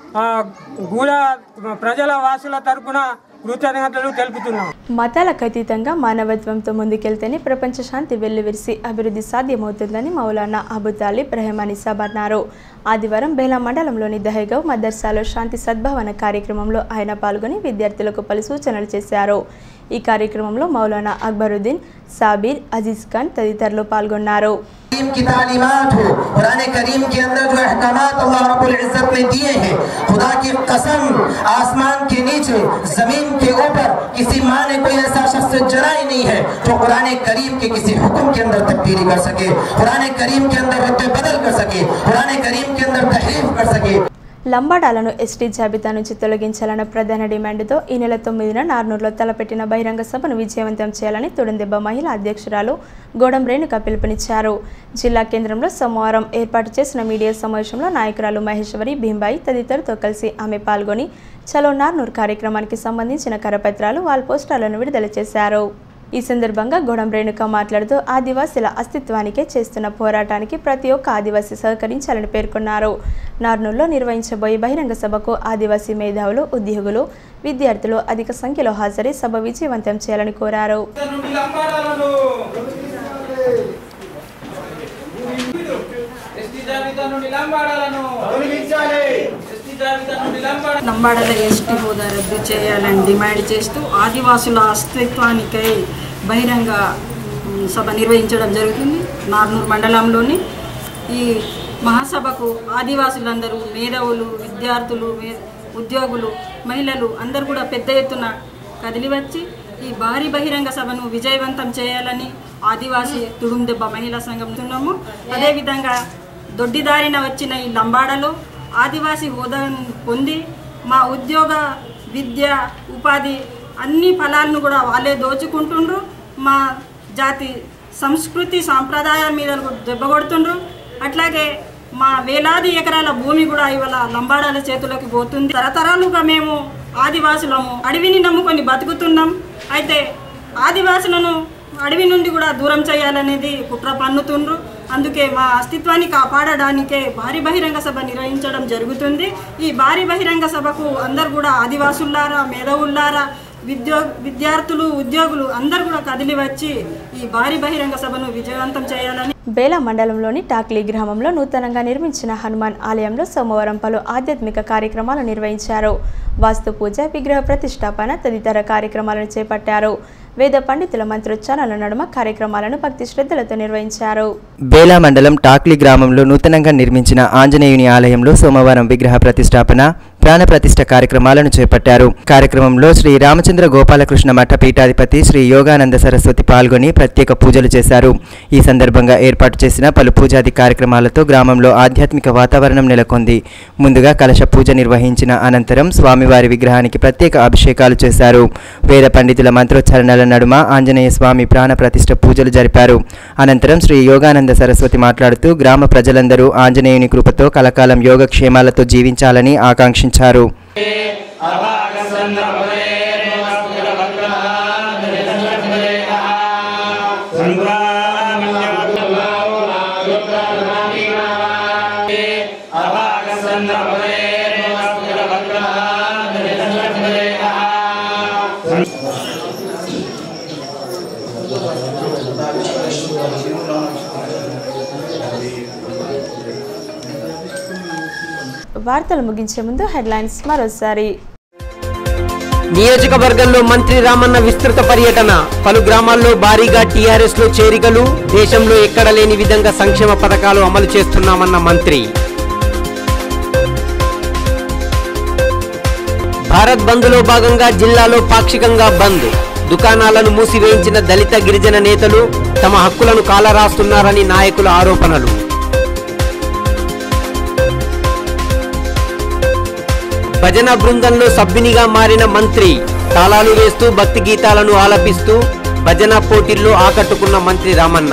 [SPEAKER 18] ఆ, గూడ ప్రజల వాసుల తరపున కృతజ్ఞతలు తెలుపుతున్నాం
[SPEAKER 1] మతాలకు అతీతంగా మానవత్వంతో ముందుకెళ్తేనే ప్రపంచ శాంతి వెల్లివిరిసి అభివృద్ధి సాధ్యమవుతుందని మౌలానా అబు తాలిబ్ రెహమాన్ ఇసాబ్ అన్నారు ఆదివారం బేలా మండలంలోని దహేగవ్ మదర్సాలో శాంతి సద్భావన కార్యక్రమంలో ఆయన పాల్గొని విద్యార్థులకు పలు సూచనలు చేశారు ఈ కార్యక్రమంలో మౌలానా అక్బరుద్దీన్ సాబీర్ అజీజ్ ఖాన్ తదితరులు పాల్గొన్నారు
[SPEAKER 19] करीम की तालीमात हो कुरान करीम के अंदर जो अहकामात अल्लाह रब्बुल इज्जत ने दिए हैं खुदा की कसम आसमान के नीचे जमीन के ऊपर किसी माँ ने कोई ऐसा शख्स जरा ही नहीं है जो कुरान करीम के किसी हुक्म के अंदर तब्दीली कर सके कुरान करीम के अंदर रुतबे बदल कर सके कुरान करीम के अंदर तहरीफ कर सके
[SPEAKER 1] లంబాడాలను ఎస్టీ జాబితా నుంచి తొలగించాలన్న ప్రధాన డిమాండ్తో ఈ నెల తొమ్మిదిన నార్నూరులో తలపెట్టిన బహిరంగ సభను విజయవంతం చేయాలని తొడందెబ్బ మహిళా అధ్యక్షురాలు గోడం రేణుక పిలుపునిచ్చారు జిల్లా కేంద్రంలో సోమవారం ఏర్పాటు చేసిన మీడియా సమావేశంలో నాయకురాలు మహేశ్వరి భీంబాయి తదితరులతో కలిసి ఆమె పాల్గొని చలో నార్నూర్ కార్యక్రమానికి సంబంధించిన కరపత్రాలు వాల్ పోస్టర్లను విడుదల చేశారు ఈ సందర్భంగా గొడం రేణుక మాట్లాడుతూ ఆదివాసీల అస్తిత్వానికే చేస్తున్న పోరాటానికి ప్రతి ఒక్క ఆదివాసీ సహకరించాలని పేర్కొన్నారు నార్నూల్లో నిర్వహించబోయే బహిరంగ సభకు ఆదివాసీ మేధావులు ఉద్యోగులు విద్యార్థులు అధిక సంఖ్యలో హాజరై సభ విజయవంతం చేయాలని కోరారు
[SPEAKER 20] లంబాడల ఎస్టీ హోదా రద్దు చేయాలని డిమాండ్ చేస్తూ ఆదివాసుల అస్తిత్వానికై బహిరంగ ఉమ్, సభ నిర్వహించడం జరుగుతుంది నార్నూర్ మండలంలోని ఈ మహాసభకు ఆదివాసులందరూ మేధావులు విద్యార్థులు మే- ఉద్యోగులు మహిళలు అందరూ కూడా పెద్ద ఎత్తున కదిలివచ్చి ఈ భారీ బహిరంగ సభను విజయవంతం చేయాలని ఆదివాసీ తుడుందెబ్బ మహిళా సంఘం ఉన్నాము అదేవిధంగా దొడ్డిదారిన వచ్చిన ఈ లంబాడలో ఆదివాసీ హోదాను పొంది మా ఉద్యోగ విద్య ఉపాధి అన్ని ఫలాలను కూడా వాళ్ళే దోచుకుంటుండ్రు మా జాతి సంస్కృతి సాంప్రదాయాల మీద కూడా దెబ్బ కొడుతుండ్రు అట్లాగే మా వేలాది ఎకరాల భూమి కూడా ఇవాళ లంబాడాల చేతులకు పోతుంది తరతరాలుగా మేము ఆదివాసులము అడవిని నమ్ముకొని బతుకుతున్నాం అయితే ఆదివాసులను అడవి నుండి కూడా దూరం చేయాలనేది కుట్ర పన్నుతుండ్రు అందుకే మా అస్తిత్వాన్ని కాపాడడానికే భారీ బహిరంగ సభ నిర్వహించడం జరుగుతుంది ఈ భారీ బహిరంగ సభకు అందరు కూడా ఆదివాసుల్లారా మేధావుల్లారా విద్యో విద్యార్థులు ఉద్యోగులు అందరు కూడా కదిలి వచ్చి ఈ భారీ బహిరంగ సభను విజయవంతం చేయాలని
[SPEAKER 1] బేలా మండలంలోని టాక్లీ గ్రామంలో నూతనంగా నిర్మించిన హనుమాన్ ఆలయంలో సోమవారం పలు ఆధ్యాత్మిక కార్యక్రమాలు నిర్వహించారు వాస్తు పూజ విగ్రహ ప్రతిష్టాపన తదితర కార్యక్రమాలను చేపట్టారు వేద పండితుల మంత్రోచ్చారాల నడుమ కార్యక్రమాలను భక్తి శ్రద్ధలతో నిర్వహించారు
[SPEAKER 3] బేలా మండలం టాక్లీ గ్రామంలో నూతనంగా నిర్మించిన ఆంజనేయుని ఆలయంలో సోమవారం విగ్రహ ప్రతిష్టాపన ప్రాణ ప్రతిష్ఠ కార్యక్రమాలను చేపట్టారు కార్యక్రమంలో శ్రీ రామచంద్ర గోపాలకృష్ణ మఠ పీఠాధిపతి శ్రీ యోగానంద సరస్వతి పాల్గొని ప్రత్యేక పూజలు చేశారు ఈ సందర్భంగా ఏర్పాటు చేసిన పలు పూజాది కార్యక్రమాలతో గ్రామంలో ఆధ్యాత్మిక వాతావరణం నెలకొంది ముందుగా కలశ పూజ నిర్వహించిన అనంతరం స్వామివారి విగ్రహానికి ప్రత్యేక అభిషేకాలు చేశారు వేద పండితుల మంత్రోచ్చారణల నడుమ ఆంజనేయ స్వామి ప్రాణ ప్రతిష్ఠ పూజలు జరిపారు అనంతరం శ్రీ యోగానంద సరస్వతి మాట్లాడుతూ గ్రామ ప్రజలందరూ ఆంజనేయుని కృపతో కలకాలం యోగక్షేమాలతో జీవించాలని ఆకాంక్షించారు
[SPEAKER 1] వార్తలు ముగించే ముందు హెడ్లైన్స్ మరోసారి
[SPEAKER 2] నియోజకవర్గంలో మంత్రి రామన్న విస్తృత పర్యటన పలు గ్రామాల్లో భారీగా టీఆర్ఎస్ లో చేరికలు దేశంలో ఎక్కడ లేని విధంగా సంక్షేమ పథకాలు అమలు చేస్తున్నామన్న మంత్రి భారత్ బంద్లో భాగంగా జిల్లాలో పాక్షికంగా బంద్ దుకాణాలను మూసివేయించిన దళిత గిరిజన నేతలు తమ హక్కులను కాలరాస్తున్నారని నాయకుల ఆరోపణలు భజన బృందంలో సభ్యునిగా మారిన మంత్రి తాళాలు వేస్తూ భక్తి గీతాలను ఆలపిస్తూ భజన పోటీల్లో ఆకట్టుకున్న మంత్రి రామన్న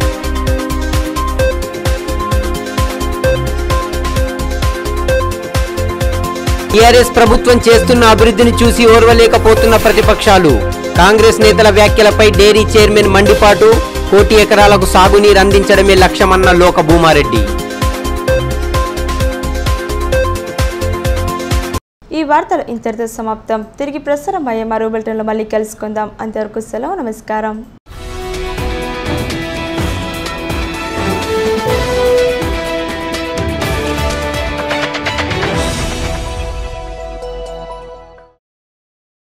[SPEAKER 2] టీఆర్ఎస్ ప్రభుత్వం చేస్తున్న అభివృద్ధిని చూసి ఓర్వలేకపోతున్న ప్రతిపక్షాలు కాంగ్రెస్ నేతల వ్యాఖ్యలపై డైరీ చైర్మన్ మండిపాటు కోటి ఎకరాలకు సాగునీరు అందించడమే లక్ష్యమన్న లోక భూమారెడ్డి
[SPEAKER 1] వార్తలు ఇంతటితో సమాప్తం తిరిగి ప్రసారం అయ్యే మరో బులెటిన్లో మళ్ళీ కలుసుకుందాం అంతవరకు సెలవు నమస్కారం